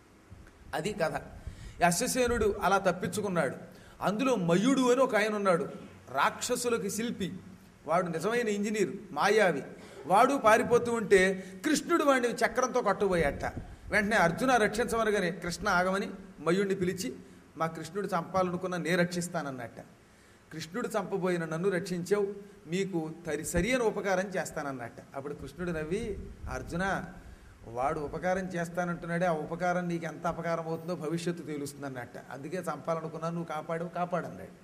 అది కథ అశ్వసేనుడు అలా తప్పించుకున్నాడు అందులో మయుడు అని ఒక ఆయన ఉన్నాడు రాక్షసులకి శిల్పి వాడు నిజమైన ఇంజనీర్ మాయావి వాడు పారిపోతూ ఉంటే కృష్ణుడు వాడిని చక్రంతో కట్టుపోయాట వెంటనే అర్జున రక్షించమనగానే కృష్ణ ఆగమని మయుడిని పిలిచి మా కృష్ణుడు చంపాలనుకున్న నే రక్షిస్తానన్నట్ట కృష్ణుడు చంపబోయిన నన్ను రక్షించావు మీకు తరి సరి అని ఉపకారం చేస్తానన్నట్ట అప్పుడు కృష్ణుడు నవ్వి అర్జున వాడు ఉపకారం చేస్తానంటున్నాడే ఆ ఉపకారం నీకు ఎంత అపకారం అవుతుందో భవిష్యత్తు తెలుస్తుందన్నట్ట అందుకే చంపాలనుకున్నాను నువ్వు కాపాడు కాపాడన్నాడు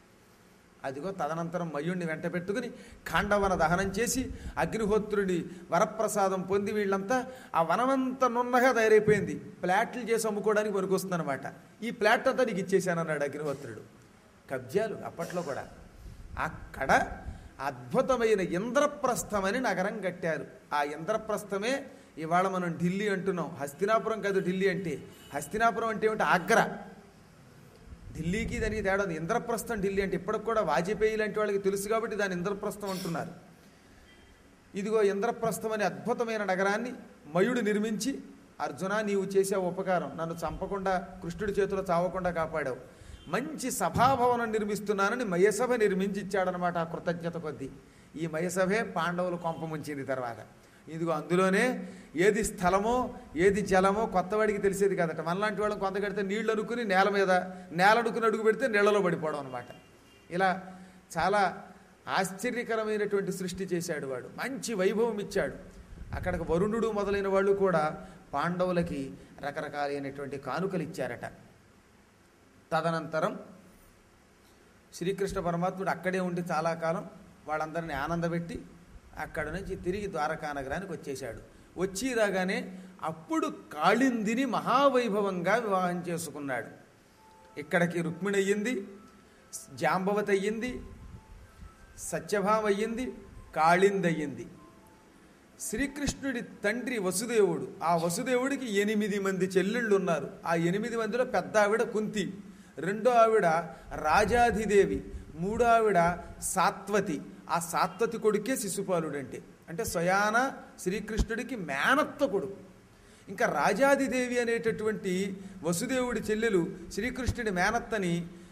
అదిగో తదనంతరం మయుణ్ణి వెంట పెట్టుకుని ఖాండవన దహనం చేసి అగ్నిహోత్రుడి వరప్రసాదం పొంది వీళ్ళంతా ఆ వనమంతా నున్నగా తయారైపోయింది ప్లాట్లు చేసి అమ్ముకోవడానికి పనికొస్తుందన్నమాట ఈ ప్లాట్ అంతా నీకు ఇచ్చేశానన్నాడు అగ్నిహోత్రుడు కబ్జాలు అప్పట్లో కూడా అక్కడ అద్భుతమైన ఇంద్రప్రస్థమని నగరం కట్టారు ఆ ఇంద్రప్రస్థమే ఇవాళ మనం ఢిల్లీ అంటున్నాం హస్తినాపురం కాదు ఢిల్లీ అంటే హస్తినాపురం అంటే ఏమిటి ఆగ్రా ఢిల్లీకి దానికి తేడా ఉంది. ఇంద్రప్రస్థం ఢిల్లీ అంటే ఇప్పటికి కూడా వాజపేయి లాంటి వాళ్ళకి తెలుసు కాబట్టి దాని ఇంద్రప్రస్థం అంటున్నారు ఇదిగో ఇంద్రప్రస్థం అనే అద్భుతమైన నగరాన్ని మయుడు నిర్మించి అర్జున నీవు చేసే ఉపకారం నన్ను చంపకుండా కృష్ణుడి చేతిలో చావకుండా కాపాడావు మంచి సభాభవనం నిర్మిస్తున్నానని మయసభ నిర్మించి ఇచ్చాడనమాట ఆ కృతజ్ఞత కొద్దీ ఈ మయసభే పాండవులు కొంప ముంచింది తర్వాత ఇదిగో అందులోనే ఏది స్థలమో ఏది జలమో కొత్తవాడికి తెలిసేది కదట మనలాంటి వాళ్ళం కొంత కడితే నీళ్లు అనుకుని నేల మీద నేల అనుకుని అడుగు పెడితే నీళ్లలో పడిపోవడం అనమాట ఇలా చాలా ఆశ్చర్యకరమైనటువంటి సృష్టి చేశాడు వాడు మంచి వైభవం ఇచ్చాడు అక్కడికి వరుణుడు మొదలైన వాళ్ళు కూడా పాండవులకి రకరకాలైనటువంటి కానుకలు ఇచ్చారట తదనంతరం శ్రీకృష్ణ పరమాత్ముడు అక్కడే ఉండి చాలా కాలం వాళ్ళందరినీ ఆనందపెట్టి అక్కడ నుంచి తిరిగి ద్వారకా నగరానికి వచ్చేశాడు వచ్చి రాగానే అప్పుడు కాళిందిని మహావైభవంగా వివాహం చేసుకున్నాడు ఇక్కడికి రుక్మిణి అయ్యింది జాంబవతి అయ్యింది సత్యభామ అయ్యింది కాళింది అయ్యింది శ్రీకృష్ణుడి తండ్రి వసుదేవుడు ఆ వసుదేవుడికి ఎనిమిది మంది చెల్లెళ్ళు ఉన్నారు ఆ ఎనిమిది మందిలో పెద్ద ఆవిడ కుంతి రెండో ఆవిడ రాజాధిదేవి మూడో ఆవిడ సాత్వతి ఆ సాత్వతి కొడుకే శిశుపాలుడు అంటే అంటే స్వయాన శ్రీకృష్ణుడికి మేనత్త కొడుకు ఇంకా రాజాదిదేవి అనేటటువంటి వసుదేవుడి చెల్లెలు శ్రీకృష్ణుడి మేనత్తని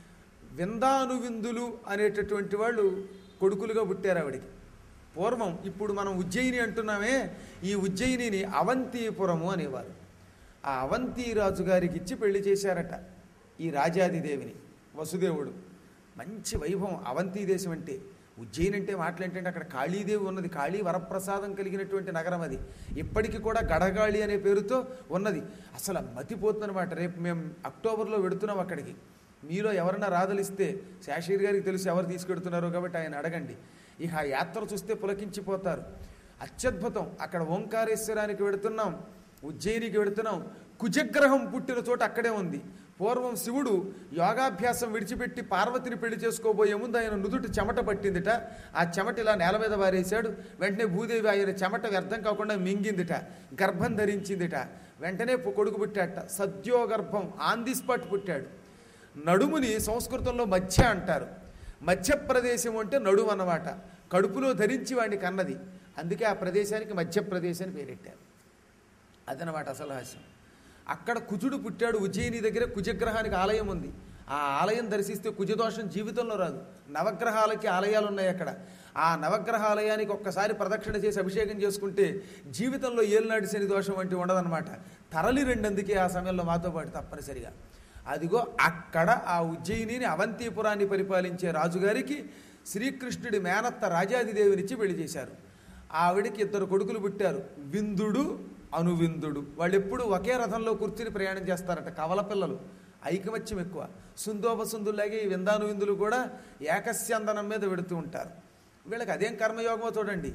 విందానువిందులు అనేటటువంటి వాళ్ళు కొడుకులుగా పుట్టారు ఆవిడికి పూర్వం ఇప్పుడు మనం ఉజ్జయిని అంటున్నామే ఈ ఉజ్జయినిని అవంతిపురము అనేవారు ఆ అవంతి రాజు గారికి ఇచ్చి పెళ్లి చేశారట ఈ రాజాదిదేవిని వసుదేవుడు మంచి వైభవం అవంతి దేశం అంటే ఉజ్జయిని అంటే మాటలేంటంటే అక్కడ కాళీదేవి ఉన్నది కాళీ వరప్రసాదం కలిగినటువంటి నగరం అది ఇప్పటికీ కూడా గడగాళి అనే పేరుతో ఉన్నది అసలు మతిపోతుందన్నమాట రేపు మేము అక్టోబర్లో వెడుతున్నాం అక్కడికి మీలో ఎవరైనా రాదలిస్తే శాషీర్ గారికి తెలుసు ఎవరు తీసుకెడుతున్నారో కాబట్టి ఆయన అడగండి ఇక ఆ యాత్ర చూస్తే పులకించిపోతారు అత్యద్భుతం అక్కడ ఓంకారేశ్వరానికి వెడుతున్నాం ఉజ్జయినికి వెడుతున్నాం కుజగ్రహం పుట్టిన చోట అక్కడే ఉంది పూర్వం శివుడు యోగాభ్యాసం విడిచిపెట్టి పార్వతిని పెళ్లి చేసుకోబోయే ముందు ఆయన నుదుటి చెమట పట్టిందిట ఆ చెమట ఇలా నేల మీద వారేశాడు వెంటనే భూదేవి ఆయన చెమట వ్యర్థం కాకుండా మింగిందిట గర్భం ధరించిందిట వెంటనే పు- కొడుకు పుట్టాట సద్యోగర్భం ఆన్ ది స్పాట్ పుట్టాడు నడుముని సంస్కృతంలో మధ్య అంటారు మధ్యప్రదేశం అంటే నడుము అన్నమాట కడుపులో ధరించి వాడిని కన్నది అందుకే ఆ ప్రదేశానికి మధ్యప్రదేశ్ అని పేరెట్టారు అదనమాట అసలు హాస్యం అక్కడ కుజుడు పుట్టాడు ఉజ్జయిని దగ్గర కుజగ్రహానికి ఆలయం ఉంది ఆ ఆలయం దర్శిస్తే కుజదోషం జీవితంలో రాదు నవగ్రహాలకి ఆలయాలు ఉన్నాయి అక్కడ ఆ నవగ్రహాలయానికి ఒక్కసారి ప్రదక్షిణ చేసి అభిషేకం చేసుకుంటే జీవితంలో ఏలినాటి శని దోషం వంటి ఉండదన్నమాట తరలి రెండందుకే ఆ సమయంలో మాతో పాటు తప్పనిసరిగా అదిగో అక్కడ ఆ ఉజ్జయినిని అవంతిపురాన్ని పరిపాలించే రాజుగారికి శ్రీకృష్ణుడి మేనత్త రాజాదిదేవినిచ్చి పెళ్లి చేశారు ఆవిడికి ఇద్దరు కొడుకులు పుట్టారు విందుడు అనువిందుడు వాళ్ళు ఎప్పుడు ఒకే రథంలో కూర్చుని ప్రయాణం చేస్తారట కవల పిల్లలు ఐకమత్యం ఎక్కువ సుందోపసుందులాగే ఈ విందాను విందులు కూడా ఏకస్యందనం మీద పెడుతూ ఉంటారు వీళ్ళకి అదేం కర్మయోగమో చూడండి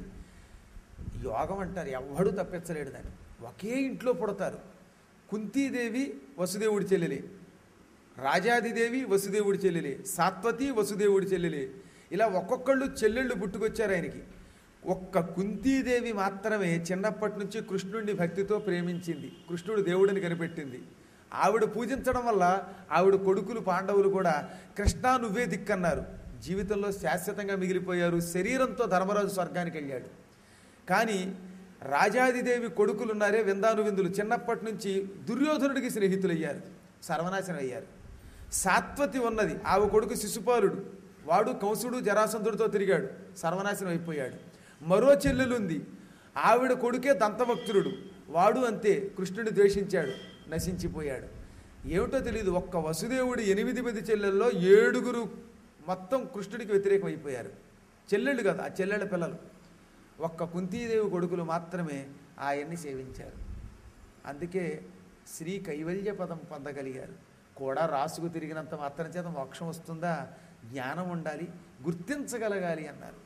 యోగం అంటారు ఎవ్వడూ తప్పించలేడు దాన్ని ఒకే ఇంట్లో పుడతారు కుంతీదేవి వసుదేవుడి చెల్లెలి రాజాదిదేవి వసుదేవుడి చెల్లెలి సాత్వతి వసుదేవుడి చెల్లెలి ఇలా ఒక్కొక్కళ్ళు చెల్లెళ్ళు పుట్టుకొచ్చారు ఆయనకి ఒక్క కుంతీదేవి మాత్రమే చిన్నప్పటి నుంచి కృష్ణుడిని భక్తితో ప్రేమించింది కృష్ణుడు దేవుడిని కనిపెట్టింది ఆవిడ పూజించడం వల్ల ఆవిడ కొడుకులు పాండవులు కూడా కృష్ణా నువ్వే దిక్కన్నారు జీవితంలో శాశ్వతంగా మిగిలిపోయారు శరీరంతో ధర్మరాజు స్వర్గానికి వెళ్ళాడు కానీ రాజాదిదేవి కొడుకులున్నారే విందాను విందులు చిన్నప్పటి నుంచి దుర్యోధనుడికి స్నేహితులయ్యారు సర్వనాశనం అయ్యారు సాత్వతి ఉన్నది ఆమె కొడుకు శిశుపాలుడు వాడు కంసుడు జరాసంధుడితో తిరిగాడు సర్వనాశనం అయిపోయాడు మరో చెల్లెలుంది ఆవిడ కొడుకే దంతభక్తుడు వాడు అంతే కృష్ణుడిని ద్వేషించాడు నశించిపోయాడు ఏమిటో తెలియదు ఒక్క వసుదేవుడి ఎనిమిది మంది చెల్లెల్లో ఏడుగురు మొత్తం కృష్ణుడికి వ్యతిరేకం అయిపోయారు చెల్లెళ్ళు కదా ఆ చెల్లెళ్ళ పిల్లలు ఒక్క కుంతీదేవి కొడుకులు మాత్రమే ఆయన్ని సేవించారు అందుకే శ్రీ కైవల్య పదం పొందగలిగారు కూడా రాసుకు తిరిగినంత మాత్రం చేత మోక్షం వస్తుందా జ్ఞానం ఉండాలి గుర్తించగలగాలి అన్నారు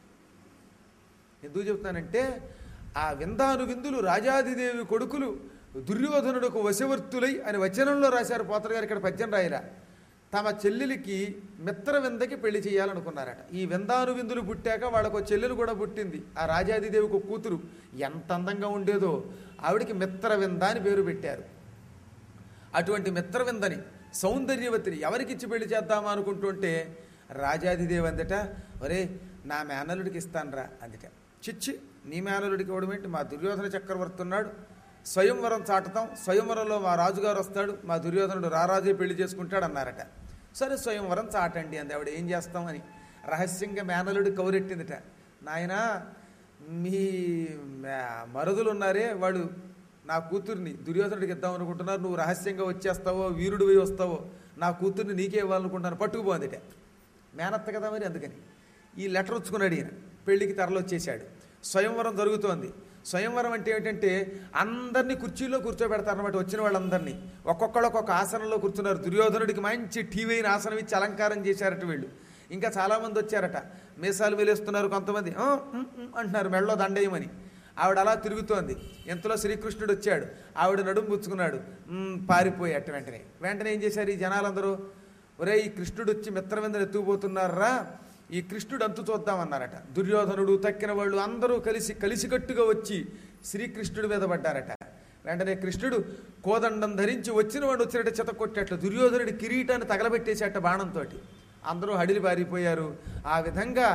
ఎందుకు చెప్తానంటే ఆ విందాను విందులు రాజాదిదేవి కొడుకులు దుర్యోధనుడుకు వశవర్తులై అని వచనంలో రాశారు పోతరు గారు ఇక్కడ పద్యం రాయరా తమ చెల్లెలికి మిత్ర విందకి పెళ్లి చేయాలనుకున్నారట ఈ విందాను విందులు పుట్టాక వాళ్ళకు చెల్లెలు కూడా పుట్టింది ఆ రాజాదిదేవికి ఒక కూతురు ఎంత అందంగా ఉండేదో ఆవిడికి మిత్ర వింద అని పేరు పెట్టారు అటువంటి మిత్రవిందని సౌందర్యవతిని ఎవరికిచ్చి పెళ్లి చేద్దామా అనుకుంటుంటే రాజాదిదేవి అందట ఒరే నా మేనలుడికి ఇస్తానరా అందుట చిచ్చి నీ మేనలుడికి ఇవ్వడం ఏంటి మా దుర్యోధన చక్రవర్తి ఉన్నాడు స్వయంవరం చాటుతాం స్వయంవరంలో మా రాజుగారు వస్తాడు మా దుర్యోధనుడు రారాజే పెళ్లి చేసుకుంటాడు అన్నారట సరే స్వయంవరం చాటండి అంది ఆవిడ ఏం చేస్తాం అని రహస్యంగా మేనలుడి కౌరెట్టిందిట నాయనా మీ మే- మరుదులు ఉన్నారే వాడు నా కూతుర్ని దుర్యోధనుడికి ఇద్దాం అనుకుంటున్నారు నువ్వు రహస్యంగా వచ్చేస్తావో వీరుడు పోయి వస్తావో నా కూతుర్ని నీకే ఇవ్వాలనుకుంటున్నాను పట్టుకుపోందిట మేనత్త కదా మరి అందుకని ఈ లెటర్ వచ్చుకున్నాడు ఈయన పెళ్లికి తరలో వచ్చేసాడు స్వయంవరం జరుగుతోంది స్వయంవరం అంటే ఏంటంటే అందరినీ కుర్చీలో కూర్చోబెడతారనమాట వచ్చిన వాళ్ళందరినీ ఒక్కొక్కళ్ళు ఒక్కొక్క ఆసనంలో కూర్చున్నారు దుర్యోధనుడికి మంచి టీవీ అయిన ఆసనం ఇచ్చి అలంకారం చేశారట వీళ్ళు ఇంకా చాలామంది వచ్చారట మీసాలు వెలేస్తున్నారు కొంతమంది "ఆ, ఉమ్, ఉమ్" అంటున్నారు మెళ్ళలో దండేయమని ఆవిడ అలా తిరుగుతోంది ఇంతలో శ్రీకృష్ణుడు వచ్చాడు ఆవిడ నడుము పుచ్చుకున్నాడు "ఉమ్, పారిపోయాట వెంటనే వెంటనే ఏం చేశారు ఈ జనాలందరూ ఒరే ఈ కృష్ణుడు వచ్చి మిత్రవిందరు ఎత్తుకుపోతున్నారా ఈ కృష్ణుడు అంతు చూద్దామన్నారట దుర్యోధనుడు తక్కిన వాళ్ళు అందరూ కలిసి కలిసికట్టుగా వచ్చి శ్రీకృష్ణుడి మీద పడ్డారట వెంటనే కృష్ణుడు కోదండం ధరించి వచ్చిన వాడు వచ్చినట్టు చెత కొట్టేట దుర్యోధనుడి కిరీటాన్ని తగలబెట్టేసేట బాణంతో అందరూ హడిలి పారిపోయారు ఆ విధంగా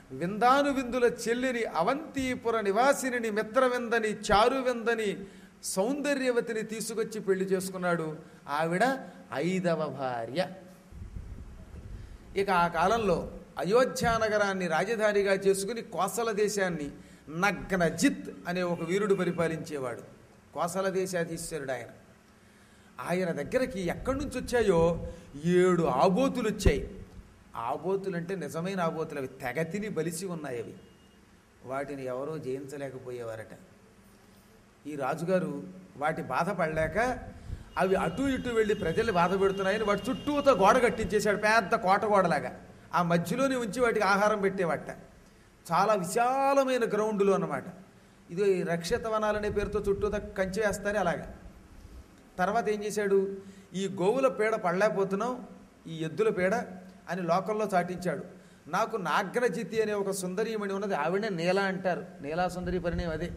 విందాను విందుల చెల్లిని అవంతిపుర నివాసిని మిత్రవిందని చారువిందని సౌందర్యవతిని తీసుకొచ్చి పెళ్లి చేసుకున్నాడు ఆవిడ ఐదవ భార్య ఇక ఆ కాలంలో అయోధ్య నగరాన్ని రాజధానిగా చేసుకుని కోసల దేశాన్ని నగ్నజిత్ అనే ఒక వీరుడు పరిపాలించేవాడు కోసల దేశాధీశ్వరుడు ఆయన ఆయన దగ్గరికి ఎక్కడి నుంచి వచ్చాయో ఏడు ఆబోతులు వచ్చాయి ఆబోతులు అంటే నిజమైన ఆబోతులు అవి తెగతిని బలిసి ఉన్నాయి అవి వాటిని ఎవరో జయించలేకపోయేవారట ఈ రాజుగారు వాటి బాధపడలేక అవి అటు ఇటు వెళ్ళి ప్రజల్ని బాధ పెడుతున్నాయని వాటి చుట్టూతో గోడ కట్టించేశాడు పెద్ద కోట గోడలాగా ఆ మధ్యలోనే ఉంచి వాటికి ఆహారం పెట్టేవట చాలా విశాలమైన గ్రౌండ్లు అన్నమాట ఇది రక్షిత వనాలనే పేరుతో చుట్టూతో కంచె వేస్తారు అలాగా తర్వాత ఏం చేశాడు ఈ గోవుల పేడ పడలేకపోతున్నాం ఈ ఎద్దుల పేడ అని లోకల్లో చాటించాడు నాకు నాగ్రజితి అనే ఒక సుందరీమణి ఉన్నది ఆవిడనే నీల అంటారు నీలా సుందరి పరిణయం అదే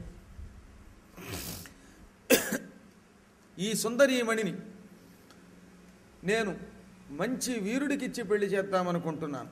ఈ సుందరీమణిని నేను మంచి వీరుడికిచ్చి పెళ్లి చేద్దామనుకుంటున్నాను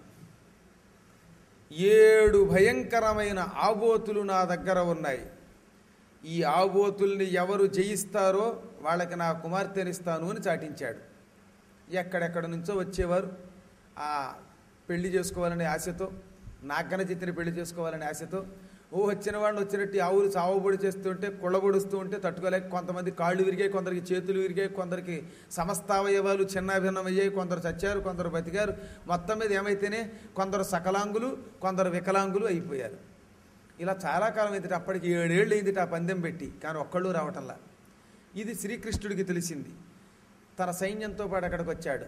ఏడు భయంకరమైన ఆబోతులు నా దగ్గర ఉన్నాయి ఈ ఆబోతుల్ని ఎవరు జయిస్తారో వాళ్ళకి నా కుమార్తెనిస్తాను అని చాటించాడు ఎక్కడెక్కడ నుంచో వచ్చేవారు ఆ పెళ్లి చేసుకోవాలనే ఆశతో నాగనజిత్తిని పెళ్లి చేసుకోవాలనే ఆశతో ఓ వచ్చిన వాళ్ళు వచ్చినట్టు ఈ ఆవులు చావబొడి చేస్తుంటే కుళ్ళబొడుస్తూ ఉంటే తట్టుకోలేక కొంతమంది కాళ్ళు విరిగాయి కొందరికి చేతులు విరిగాయి కొందరికి సమస్తావయవాలు చిన్నాభిన్నమయ్యాయి కొందరు చచ్చారు కొందరు బతికారు మొత్తం మీద ఏమైతేనే కొందరు సకలాంగులు కొందరు వికలాంగులు అయిపోయారు ఇలా చాలా కాలం అయింది అప్పటికి ఏడేళ్ళు అయింది ఆ పందెం పెట్టి కానీ ఒక్కళ్ళు రావటంలా ఇది శ్రీకృష్ణుడికి తెలిసింది తన సైన్యంతో పాటు అక్కడికి వచ్చాడు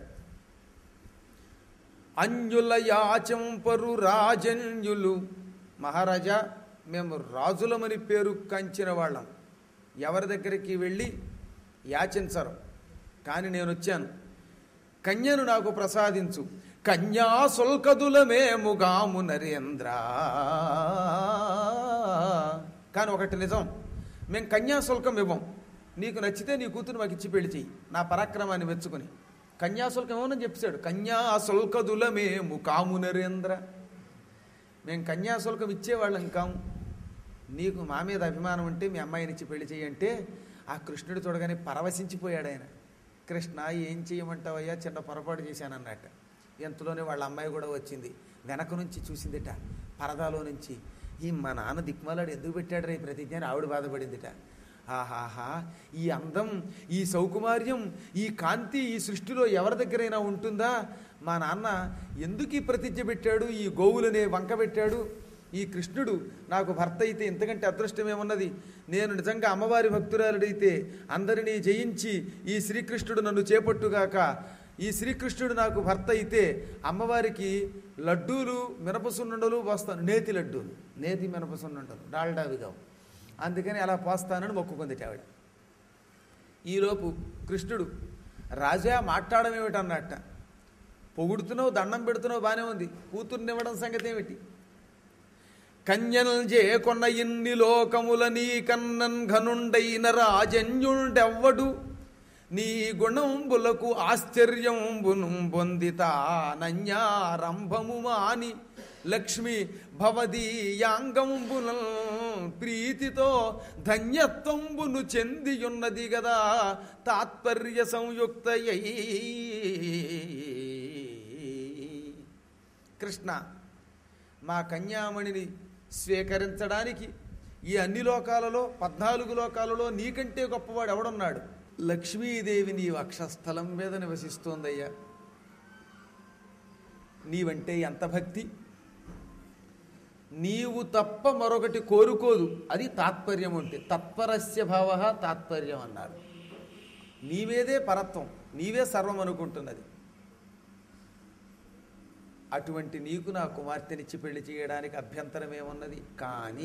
అంజుల యాచంపరు రాజన్యులు మహారాజా మేము రాజులమని పేరు కంచిన వాళ్ళం ఎవరి దగ్గరికి వెళ్ళి యాచించరు కానీ నేను వచ్చాను కన్యను నాకు ప్రసాదించు కన్యా సుల్కదులమేముగాము నరేంద్ర కానీ ఒకటి నిజం మేము కన్యాశుల్కం ఇవ్వం నీకు నచ్చితే నీ కూతురు మాకు ఇచ్చి పెళ్లి చెయ్యి నా పరాక్రమాన్ని మెచ్చుకొని కన్యాశుల్కం ఇవ్వనని చెప్పాడు కన్యాశుల్కదులమేము కాము నరేంద్ర మేము కన్యాశుల్కం ఇచ్చేవాళ్ళం కాము నీకు మా మీద అభిమానం ఉంటే మీ అమ్మాయిని ఇచ్చి పెళ్లి చేయంటే ఆ కృష్ణుడు చూడగానే పరవశించిపోయాడు ఆయన కృష్ణ ఏం చేయమంటావయ్యా చిన్న పొరపాటు చేశానన్నట్ట ఎంతలోనే వాళ్ళ అమ్మాయి కూడా వచ్చింది వెనక నుంచి చూసిందిట పరదాలో నుంచి ఈ మా నాన్న దిక్మాలాడు ఎందుకు పెట్టాడు రే ప్రతిజ్ఞ అని ఆవిడ బాధపడిందిట ఆహాహా ఈ అందం ఈ సౌకుమార్యం ఈ కాంతి ఈ సృష్టిలో ఎవరి దగ్గరైనా ఉంటుందా మా నాన్న ఎందుకు ఈ ప్రతిజ్ఞ పెట్టాడు ఈ గోవులనే వంక పెట్టాడు ఈ కృష్ణుడు నాకు భర్త అయితే ఇంతకంటే అదృష్టం ఏమున్నది నేను నిజంగా అమ్మవారి భక్తురాలుడైతే అందరినీ జయించి ఈ శ్రీకృష్ణుడు నన్ను చేపట్టుగాక ఈ శ్రీకృష్ణుడు నాకు భర్త అయితే అమ్మవారికి లడ్డూలు మినపసున్నుండలు పోస్తాను నేతి లడ్డూలు నేతి మినపసున్నుండలు డాల్డావి కావు అందుకని అలా పోస్తానని మొక్కుకుంది ఆవిడ ఈలోపు కృష్ణుడు రాజా మాట్లాడమేమిటన్నట్ట పొగుడుతున్నావు దండం పెడుతున్నావు బాగానే ఉంది కూతుర్నివ్వడం సంగతి ఏమిటి కన్యల్ కొన్న ఇన్ని లోకముల నీ కన్నన్ ఘనుండైన రాజన్యుండెవ్వడు నీ గుణంబులకు ఆశ్చర్యంబును పొందిత నన్యారంభము మాని లక్ష్మి భవదీయాంగంబున ప్రీతితో ధన్యత్వంబును చెందియున్నది గదా తాత్పర్య సంయుక్తయై కృష్ణ మా కన్యామణిని స్వీకరించడానికి ఈ అన్ని లోకాలలో పద్నాలుగు లోకాలలో నీకంటే గొప్పవాడు ఎవడున్నాడు లక్ష్మీదేవి నీ వక్షస్థలం మీద నివసిస్తోందయ్యా నీవంటే ఎంత భక్తి నీవు తప్ప మరొకటి కోరుకోదు అది తాత్పర్యం ఉంటే తత్పరస్య భావ తాత్పర్యం అన్నారు నీవేదే పరత్వం నీవే సర్వం అనుకుంటున్నది అటువంటి నీకు నా కుమార్తెనిచ్చి పెళ్లి చేయడానికి అభ్యంతరం ఏమున్నది కానీ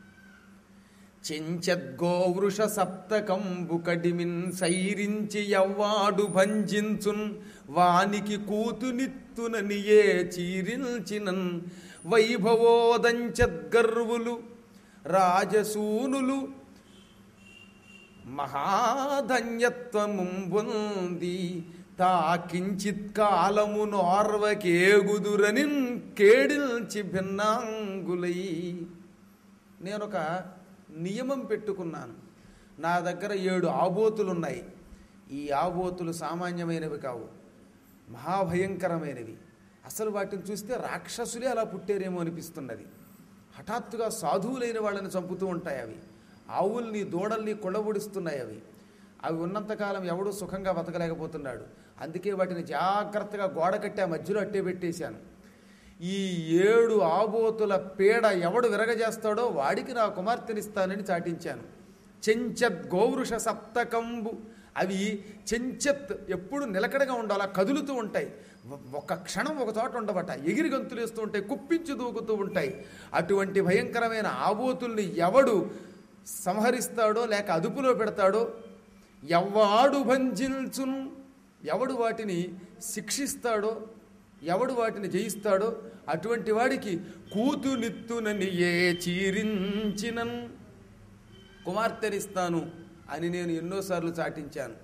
చెంచద్గోవృష సప్తకంబు కడిమిన్ సైరించి ఎవ్వాడు భంజించున్ వానికి కూతునిత్తుననియే చీరిల్చినన్ వైభవోదంచద్గర్వులు రాజసూనులు మహాధన్యత్వముంబుంది తా కించిత్ కాలమును ఆర్వకేగుదురని కేడిల్చి భిన్నాంగులై నేను ఒక నియమం పెట్టుకున్నాను నా దగ్గర ఏడు ఆబోతులు ఉన్నాయి ఈ ఆబోతులు సామాన్యమైనవి కావు మహాభయంకరమైనవి అసలు వాటిని చూస్తే రాక్షసులే అలా పుట్టారేమో అనిపిస్తున్నది హఠాత్తుగా సాధువులైన వాళ్ళని చంపుతూ ఉంటాయి అవి ఆవుల్ని దూడల్ని కొళ్ళబొడిస్తున్నాయి అవి అవి ఉన్నంతకాలం ఎవడూ సుఖంగా బతకలేకపోతున్నాడు అందుకే వాటిని జాగ్రత్తగా గోడ కట్టి ఆ మధ్యలో అట్టే పెట్టేశాను ఈ ఏడు ఆబోతుల పీడ ఎవడు విరగజేస్తాడో వాడికి నా కుమార్తెనిస్తానని చాటించాను చెంచత్ గోవృష సప్తకంబు అవి చెంచత్ ఎప్పుడు నిలకడగా ఉండాలా కదులుతూ ఉంటాయి ఒ- ఒక్క క్షణం ఒక చోట ఉండబట ఎగిరి గంతులేస్తూ ఉంటాయి కుప్పించి దూకుతూ ఉంటాయి అటువంటి భయంకరమైన ఆబోతుల్ని ఎవడు సంహరిస్తాడో లేక అదుపులో పెడతాడో ఎవ్వాడు భంజిల్చును ఎవడు వాటిని శిక్షిస్తాడో ఎవడు వాటిని జయిస్తాడో అటువంటి వాడికి కూతునిత్తునని ఏ చీరించినన్ కుమార్తెనిస్తాను అని నేను ఎన్నోసార్లు చాటించాను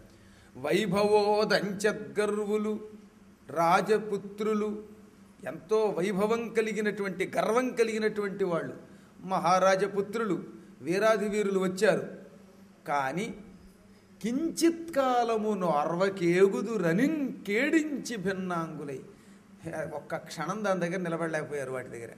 వైభవోదంచద్గర్వులు రాజపుత్రులు ఎంతో వైభవం కలిగినటువంటి గర్వం కలిగినటువంటి వాళ్ళు మహారాజపుత్రులు వీరాధి వీరులు వచ్చారు కానీ కించిత్ కాలమును అర్వకేగుదు రనిన్ కేడించి భిన్నాంగులై ఒక్క క్షణం దాని దగ్గర నిలబడలేకపోయారు వాటి దగ్గర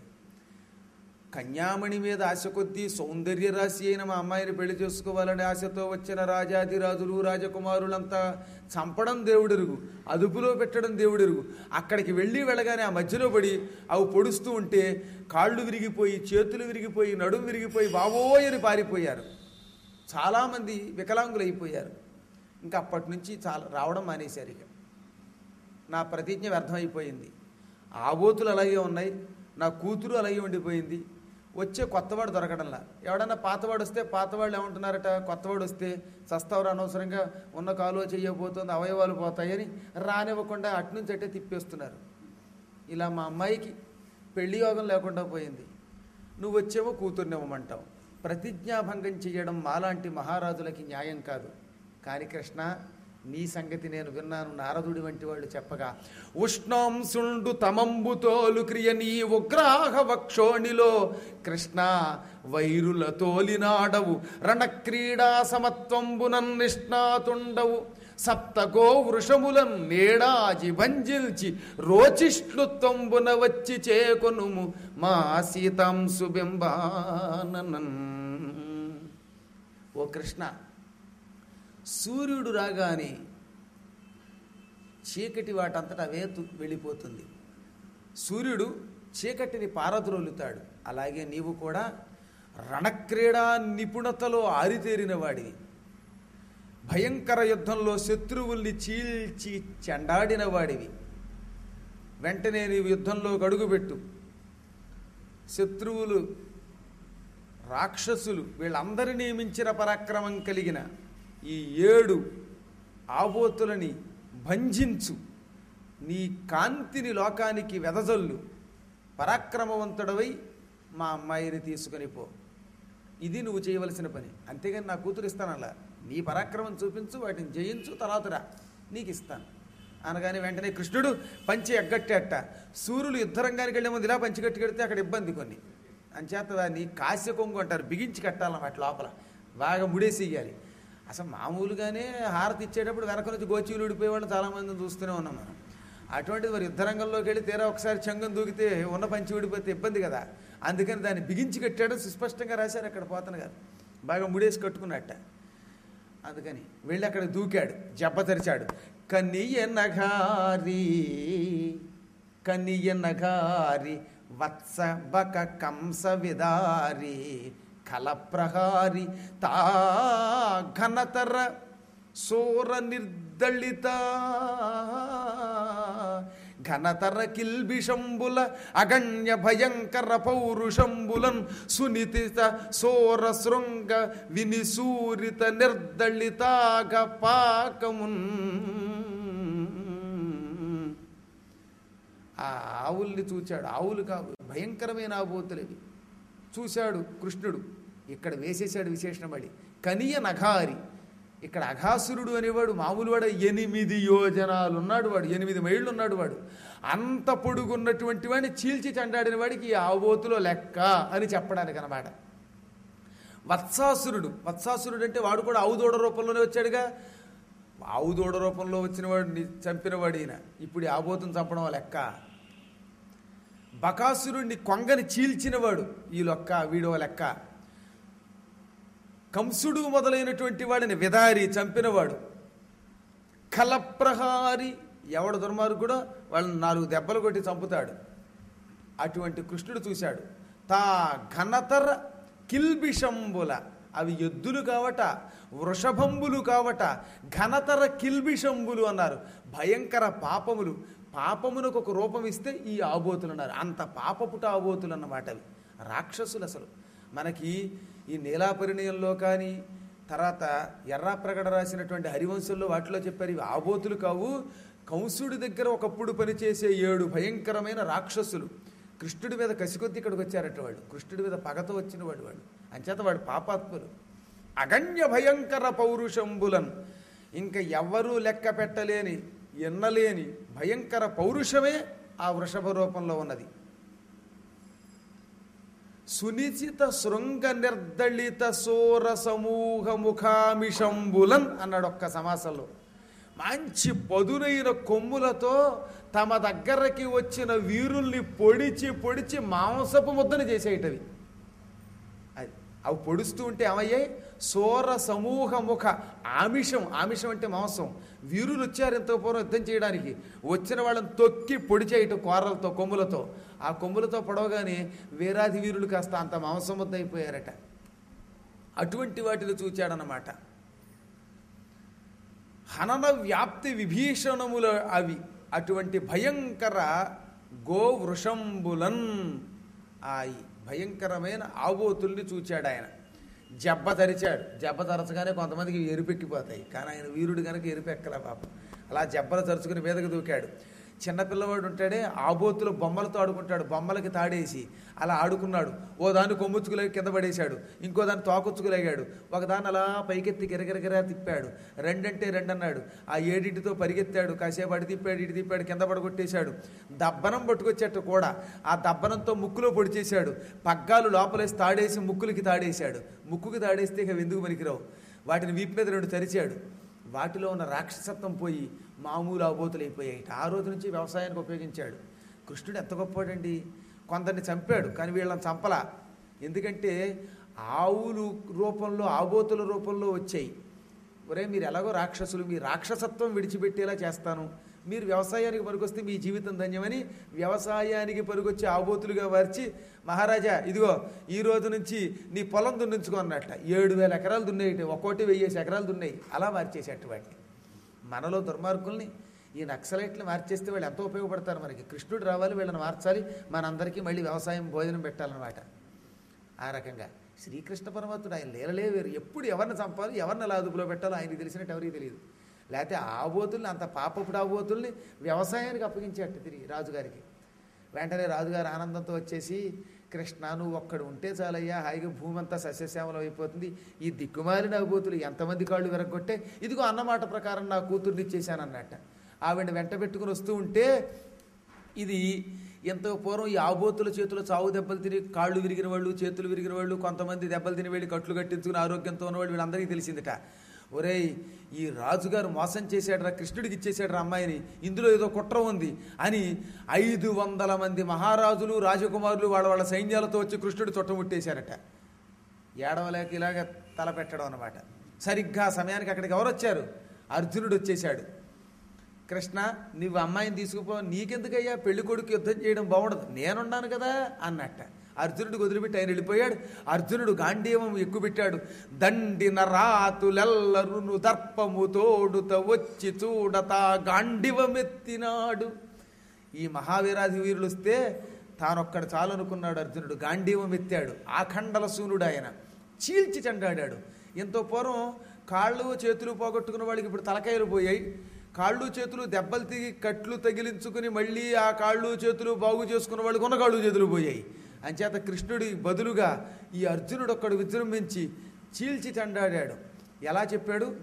కన్యామణి మీద ఆశ కొద్దీ సౌందర్య రాశి అయిన మా అమ్మాయిని పెళ్లి చేసుకోవాలని ఆశతో వచ్చిన రాజాదిరాజులు రాజకుమారులంతా చంపడం దేవుడెరుగు అదుపులో పెట్టడం దేవుడెరుగు అక్కడికి వెళ్ళి వెళ్ళగానే ఆ మధ్యలో పడి అవి పొడుస్తూ ఉంటే కాళ్ళు విరిగిపోయి చేతులు విరిగిపోయి నడుము విరిగిపోయి బావోయ్ అని పారిపోయారు చాలామంది వికలాంగులు అయిపోయారు ఇంకా అప్పటి నుంచి చాలా రావడం మానేశారు ఇక నా ప్రతిజ్ఞ వ్యర్థమైపోయింది ఆబోతులు అలాగే ఉన్నాయి నా కూతురు అలాగే ఉండిపోయింది వచ్చే కొత్తవాడు దొరకడంలా ఎవడన్నా పాతవాడు వస్తే పాతవాళ్ళు ఏమంటున్నారట కొత్తవాడు వస్తే చస్తావరు అనవసరంగా ఉన్న కాలో చెయ్యబోతుంది అవయవాలు పోతాయని రానివ్వకుండా అట్నుంచి అట్టే తిప్పేస్తున్నారు ఇలా మా అమ్మాయికి పెళ్లి యోగం లేకుండా పోయింది నువ్వు వచ్చేవో కూతుర్నివ్వమంటావు ప్రతిజ్ఞాభంగం చేయడం మాలాంటి మహారాజులకి న్యాయం కాదు కానీ కృష్ణ నీ సంగతి నేను విన్నాను నారదుడి వంటి వాళ్ళు చెప్పగా ఉష్ణాంశుండు తమంబు తోలు క్రియ నీ ఉగ్రాహ వక్షోణిలో కృష్ణ వైరుల తోలినాడవు రణక్రీడా సమత్వంబునన్ నిష్ణాతుండవు సప్తగో వృషములన్ నేడాజి భంజిల్చి రోచిష్ణుత్వంబున వచ్చి చేకొనుము మా సీతాంశు బింబాననన్ ఓ కృష్ణ సూర్యుడు రాగానే చీకటి వాటంతటా అవే తు- వెళ్ళిపోతుంది సూర్యుడు చీకటిని పారద్రోలుతాడు అలాగే నీవు కూడా రణక్రీడా నిపుణతలో ఆరితేరిన వాడివి భయంకర యుద్ధంలో శత్రువుల్ని చీల్చి చెండాడిన వాడివి వెంటనే నీవు యుద్ధంలో అడుగుపెట్టు శత్రువులు రాక్షసులు వీళ్ళందరినీ మించిన పరాక్రమం కలిగిన ఈ ఏడు ఆబోతులని భంజించు నీ కాంతిని లోకానికి వెదజల్లు పరాక్రమవంతుడవై మా అమ్మాయిని తీసుకొని పో ఇది నువ్వు చేయవలసిన పని అంతేగాని నా కూతురు ఇస్తానలా నీ పరాక్రమం చూపించు వాటిని జయించు తర్వాత రా నీకు ఇస్తాను అనగానే వెంటనే కృష్ణుడు పంచి ఎగ్గట్టేట సూర్యులు యుద్ధరంగానికి వెళ్ళే ముందు ఇలా పంచి కట్టి కడితే అక్కడ ఇబ్బంది కొన్ని అంచేత దాన్ని కాశ్య కొంగు అంటారు బిగించి కట్టాలన్నమాట లోపల బాగా ముడేసి ఇయ్యాలి అసలు మామూలుగానే హారతి ఇచ్చేటప్పుడు వెనక నుంచి గోచీలు ఊడిపోయే వాళ్ళు చాలామందిని చూస్తూనే ఉన్నాం మనం అటువంటిది మరి యుద్ధరంగంలోకి వెళ్ళి తీరా ఒకసారి చంగం దూకితే ఉన్న పంచి ఊడిపోతే ఇబ్బంది కదా అందుకని దాన్ని బిగించి కట్టాడు సుస్పష్టంగా రాశారు అక్కడ పోతన గారు బాగా ముడేసి కట్టుకున్నట్ట అందుకని వెళ్ళి అక్కడ దూకాడు జబ్బ తెరిచాడు కనియ నగారి కనియ నగారి వత్స బక కంస విదారి కలప్రహారి తా ఘనతర సోర నిర్దళిత ఘనతర కిల్బిషంబుల అగణ్య భయంకర పౌరుషంబులన్ సునితిత సోర శృంగ వినిసూరిత నిర్దళితాగ పాకమున్ ఆ ఆవుల్ని చూచాడు ఆవులు కావు భయంకరమైన ఆబోతులు ఇవి చూశాడు కృష్ణుడు ఇక్కడ వేసేశాడు విశేషణ మళ్ళీ కనియ నఘారి ఇక్కడ అఘాసురుడు అనేవాడు మామూలు వాడు ఎనిమిది యోజనాలు ఉన్నాడు వాడు ఎనిమిది మైళ్ళు ఉన్నాడు వాడు అంత పొడుగున్నటువంటి వాడిని చీల్చి చెండాడిన వాడికి ఈ ఆబోతులో లెక్క అని చెప్పడానికి అనమాట వత్సాసురుడు వత్సాసురుడు అంటే వాడు కూడా ఆవుదోడ రూపంలోనే వచ్చాడుగా ఆవుదోడ రూపంలో వచ్చిన వాడిని చంపిన వాడు ఈయన ఇప్పుడు ఈ ఆబోతుని చంపడం లెక్క బకాసురుడిని కొంగని చీల్చినవాడు ఈ లొక్క వీడో లెక్క కంసుడు మొదలైనటువంటి వాడిని విదారి చంపినవాడు కలప్రహారి ఎవడు దుర్మార్గుడో వాళ్ళని నాలుగు దెబ్బలు కొట్టి చంపుతాడు అటువంటి కృష్ణుడు చూశాడు తా ఘనతర కిల్బిషంబుల అవి ఎద్దులు కావట వృషభంబులు కావట ఘనతర కిల్బిషంబులు అన్నారు భయంకర పాపములు పాపమునకు ఒక రూపం ఇస్తే ఈ ఆబోతులు అన్నారు అంత పాపపుట ఆబోతులు అన్నమాట అవి రాక్షసులు అసలు మనకి ఈ నీలాపరిణయంలో కానీ తర్వాత ఎర్రాప్రగడ రాసినటువంటి హరివంశంలో వాటిలో చెప్పారు ఇవి ఆబోతులు కావు కంసుడి దగ్గర ఒకప్పుడు పనిచేసే ఏడు భయంకరమైన రాక్షసులు కృష్ణుడి మీద కసికొద్ది ఇక్కడికి వచ్చారట వాడు కృష్ణుడి మీద పగతో వచ్చిన వాడు వాడు అంచేత వాడు పాపాత్ములు అగణ్య భయంకర పౌరుషంబులన్ ఇంకా ఎవ్వరూ లెక్క పెట్టలేని ఎన్నలేని భయంకర పౌరుషమే ఆ వృషభ రూపంలో ఉన్నది సునిచిత శృంగ నిర్దళిత సోర సమూహ ముఖామిషంబులన్ అన్నాడు ఒక్క సమాసంలో మంచి పదునైన కొమ్ములతో తమ దగ్గరకి వచ్చిన వీరుల్ని పొడిచి పొడిచి మాంసపు ముద్దను చేసేయటవి అది అవి పొడుస్తూ ఉంటే ఏమయ్యాయి సోర సమూహ ముఖ ఆమిషం ఆమిషం అంటే మాంసం వీరులు వచ్చారు ఎంతో పూర్వం యుద్ధం చేయడానికి వచ్చిన వాళ్ళని తొక్కి పొడి చేయటం కోరలతో కొమ్ములతో ఆ కొమ్ములతో పొడవగానే వీరాది వీరులు కాస్త అంత మాంసం ముద్ద అయిపోయారట అటువంటి వాటిని చూచాడనమాట హనన వ్యాప్తి విభీషణముల అవి అటువంటి భయంకర గోవృషంబులన్ ఆ ఈ భయంకరమైన ఆబోతుల్ని చూచాడు ఆయన జబ్బ తరిచాడు జబ్బ తరచగానే కొంతమందికి ఎరుపెక్కిపోతాయి కానీ ఆయన వీరుడు కనుక ఎరుపెక్కల పాపం అలా జబ్బలు తరుచుకుని మీదకి దూకాడు చిన్న పిల్లవాడు ఉంటాడే ఆబోతులు బొమ్మలతో ఆడుకుంటాడు బొమ్మలకి తాడేసి అలా ఆడుకున్నాడు ఓ దాన్ని కొమ్ముచ్చుకులే కింద పడేశాడు ఇంకో దాన్ని తోకొచ్చుకులేగాడు ఒకదాన్ని అలా పైకెత్తి గిరగిరగిరా తిప్పాడు రెండంటే రెండు అన్నాడు ఆ ఏడింటితో పరిగెత్తాడు కాసేపు అడి తిప్పాడు ఇటు తిప్పాడు కింద పడగొట్టేశాడు దబ్బనం పట్టుకొచ్చేట్టు కూడా ఆ దబ్బనంతో ముక్కులో పొడి చేశాడు పగ్గాలు లోపలేసి తాడేసి ముక్కులకి తాడేశాడు ముక్కుకి తాడేస్తే ఇక ఎందుకు పనికిరావు వాటిని వీపు మీద రెండు తరిచాడు వాటిలో ఉన్న రాక్షసత్వం పోయి మామూలు ఆబోతులు అయిపోయాయి ఆ రోజు నుంచి వ్యవసాయానికి ఉపయోగించాడు కృష్ణుడు ఎంత గొప్పవాడండి కొందరిని చంపాడు కానీ వీళ్ళని చంపలా ఎందుకంటే ఆవులు రూపంలో ఆబోతుల రూపంలో వచ్చాయి ఒరే మీరు ఎలాగో రాక్షసులు మీ రాక్షసత్వం విడిచిపెట్టేలా చేస్తాను మీరు వ్యవసాయానికి పనికొస్తే మీ జీవితం ధన్యమని వ్యవసాయానికి పనికొచ్చే ఆబోతులుగా మార్చి మహారాజా ఇదిగో ఈ రోజు నుంచి నీ పొలం దున్నించుకో అన్నట్ట ఏడు వేల ఎకరాలు దున్నేయటం ఒక్కోటి వెయ్యేసి ఎకరాలు దున్నాయి అలా మార్చేసేట వాటిని మనలో దుర్మార్గుల్ని ఈ నక్సలైట్లు మార్చేస్తే వాళ్ళు ఎంతో ఉపయోగపడతారు మనకి కృష్ణుడు రావాలి వీళ్ళని మార్చాలి మనందరికీ మళ్ళీ వ్యవసాయం భోజనం పెట్టాలన్నమాట ఆ రకంగా శ్రీకృష్ణ పరమాత్ముడు ఆయన లీలలే వేరు ఎప్పుడు ఎవరిని చంపాలి ఎవరిని అలా అదుపులో పెట్టాలో ఆయనకి తెలిసినట్టు ఎవరికి తెలియదు లేకపోతే ఆబోతుల్ని అంత పాపపుడు ఆబోతుల్ని వ్యవసాయానికి అప్పగించేట తిరిగి రాజుగారికి వెంటనే రాజుగారు ఆనందంతో వచ్చేసి కృష్ణ నువ్వు ఒక్కడు ఉంటే చాలయ్యా హాయిగా భూమి అంతా సస్యశ్యామలం అయిపోతుంది ఈ దిక్కుమాలిన ఆబోతులు ఎంతమంది కాళ్ళు విరగొట్టే ఇదిగో అన్నమాట ప్రకారం నా కూతుర్ని ఇచ్చేశాను అన్నట్ట ఆవిడ వెంట పెట్టుకుని వస్తూ ఉంటే ఇది ఎంతో పూర్వం ఈ ఆబోతుల చేతులు చావు దెబ్బలు తిని కాళ్ళు విరిగిన వాళ్ళు చేతులు విరిగిన వాళ్ళు కొంతమంది దెబ్బలు తిని వెళ్ళి కట్లు కట్టించుకుని ఆరోగ్యంతో ఉన్న వాళ్ళు వీళ్ళందరికీ తెలిసిందిట ఒరేయ్ ఈ రాజుగారు మోసం చేశాడు రా కృష్ణుడికి ఇచ్చేసాడు రా అమ్మాయిని ఇందులో ఏదో కుట్ర ఉంది అని ఐదు వందల మంది మహారాజులు రాజకుమారులు వాళ్ళ వాళ్ళ సైన్యాలతో వచ్చి కృష్ణుడు చుట్టముట్టేశారట ఏడవలేక ఇలాగ తల పెట్టడం అనమాట సరిగ్గా ఆ సమయానికి అక్కడికి ఎవరు వచ్చారు అర్జునుడు వచ్చేశాడు కృష్ణ నువ్వు అమ్మాయిని తీసుకుపో నీకెందుకయ్యా పెళ్లి కొడుకు యుద్ధం చేయడం బాగుండదు నేనున్నాను కదా అన్నట్ట అర్జునుడికి వదిలిపెట్టి ఆయన వెళ్ళిపోయాడు అర్జునుడు గాంధీవం ఎక్కుపెట్టాడు దండిన రాతులెల్లరును దర్పము తోడుత వచ్చి చూడత గాండివమెత్తినాడు ఈ మహావీరాధి వీరులు వస్తే తానొక్కడ చాలనుకున్నాడు అర్జునుడు గాంధీవం ఎత్తాడు ఆఖండల సూనుడు ఆయన చీల్చి చెండాడాడు ఎంతో పూర్వం కాళ్ళు చేతులు పోగొట్టుకున్న వాళ్ళకి ఇప్పుడు తలకాయలు పోయాయి కాళ్ళు చేతులు దెబ్బలు తిగి కట్లు తగిలించుకుని మళ్ళీ ఆ కాళ్ళు చేతులు బాగు చేసుకున్న వాళ్ళకి ఉన్న కాళ్ళు చేతులు పోయాయి అంచేత కృష్ణుడి బదులుగా ఈ అర్జునుడు ఒక్కడు విజృంభించి చీల్చి చెండాడాడు ఎలా చెప్పాడు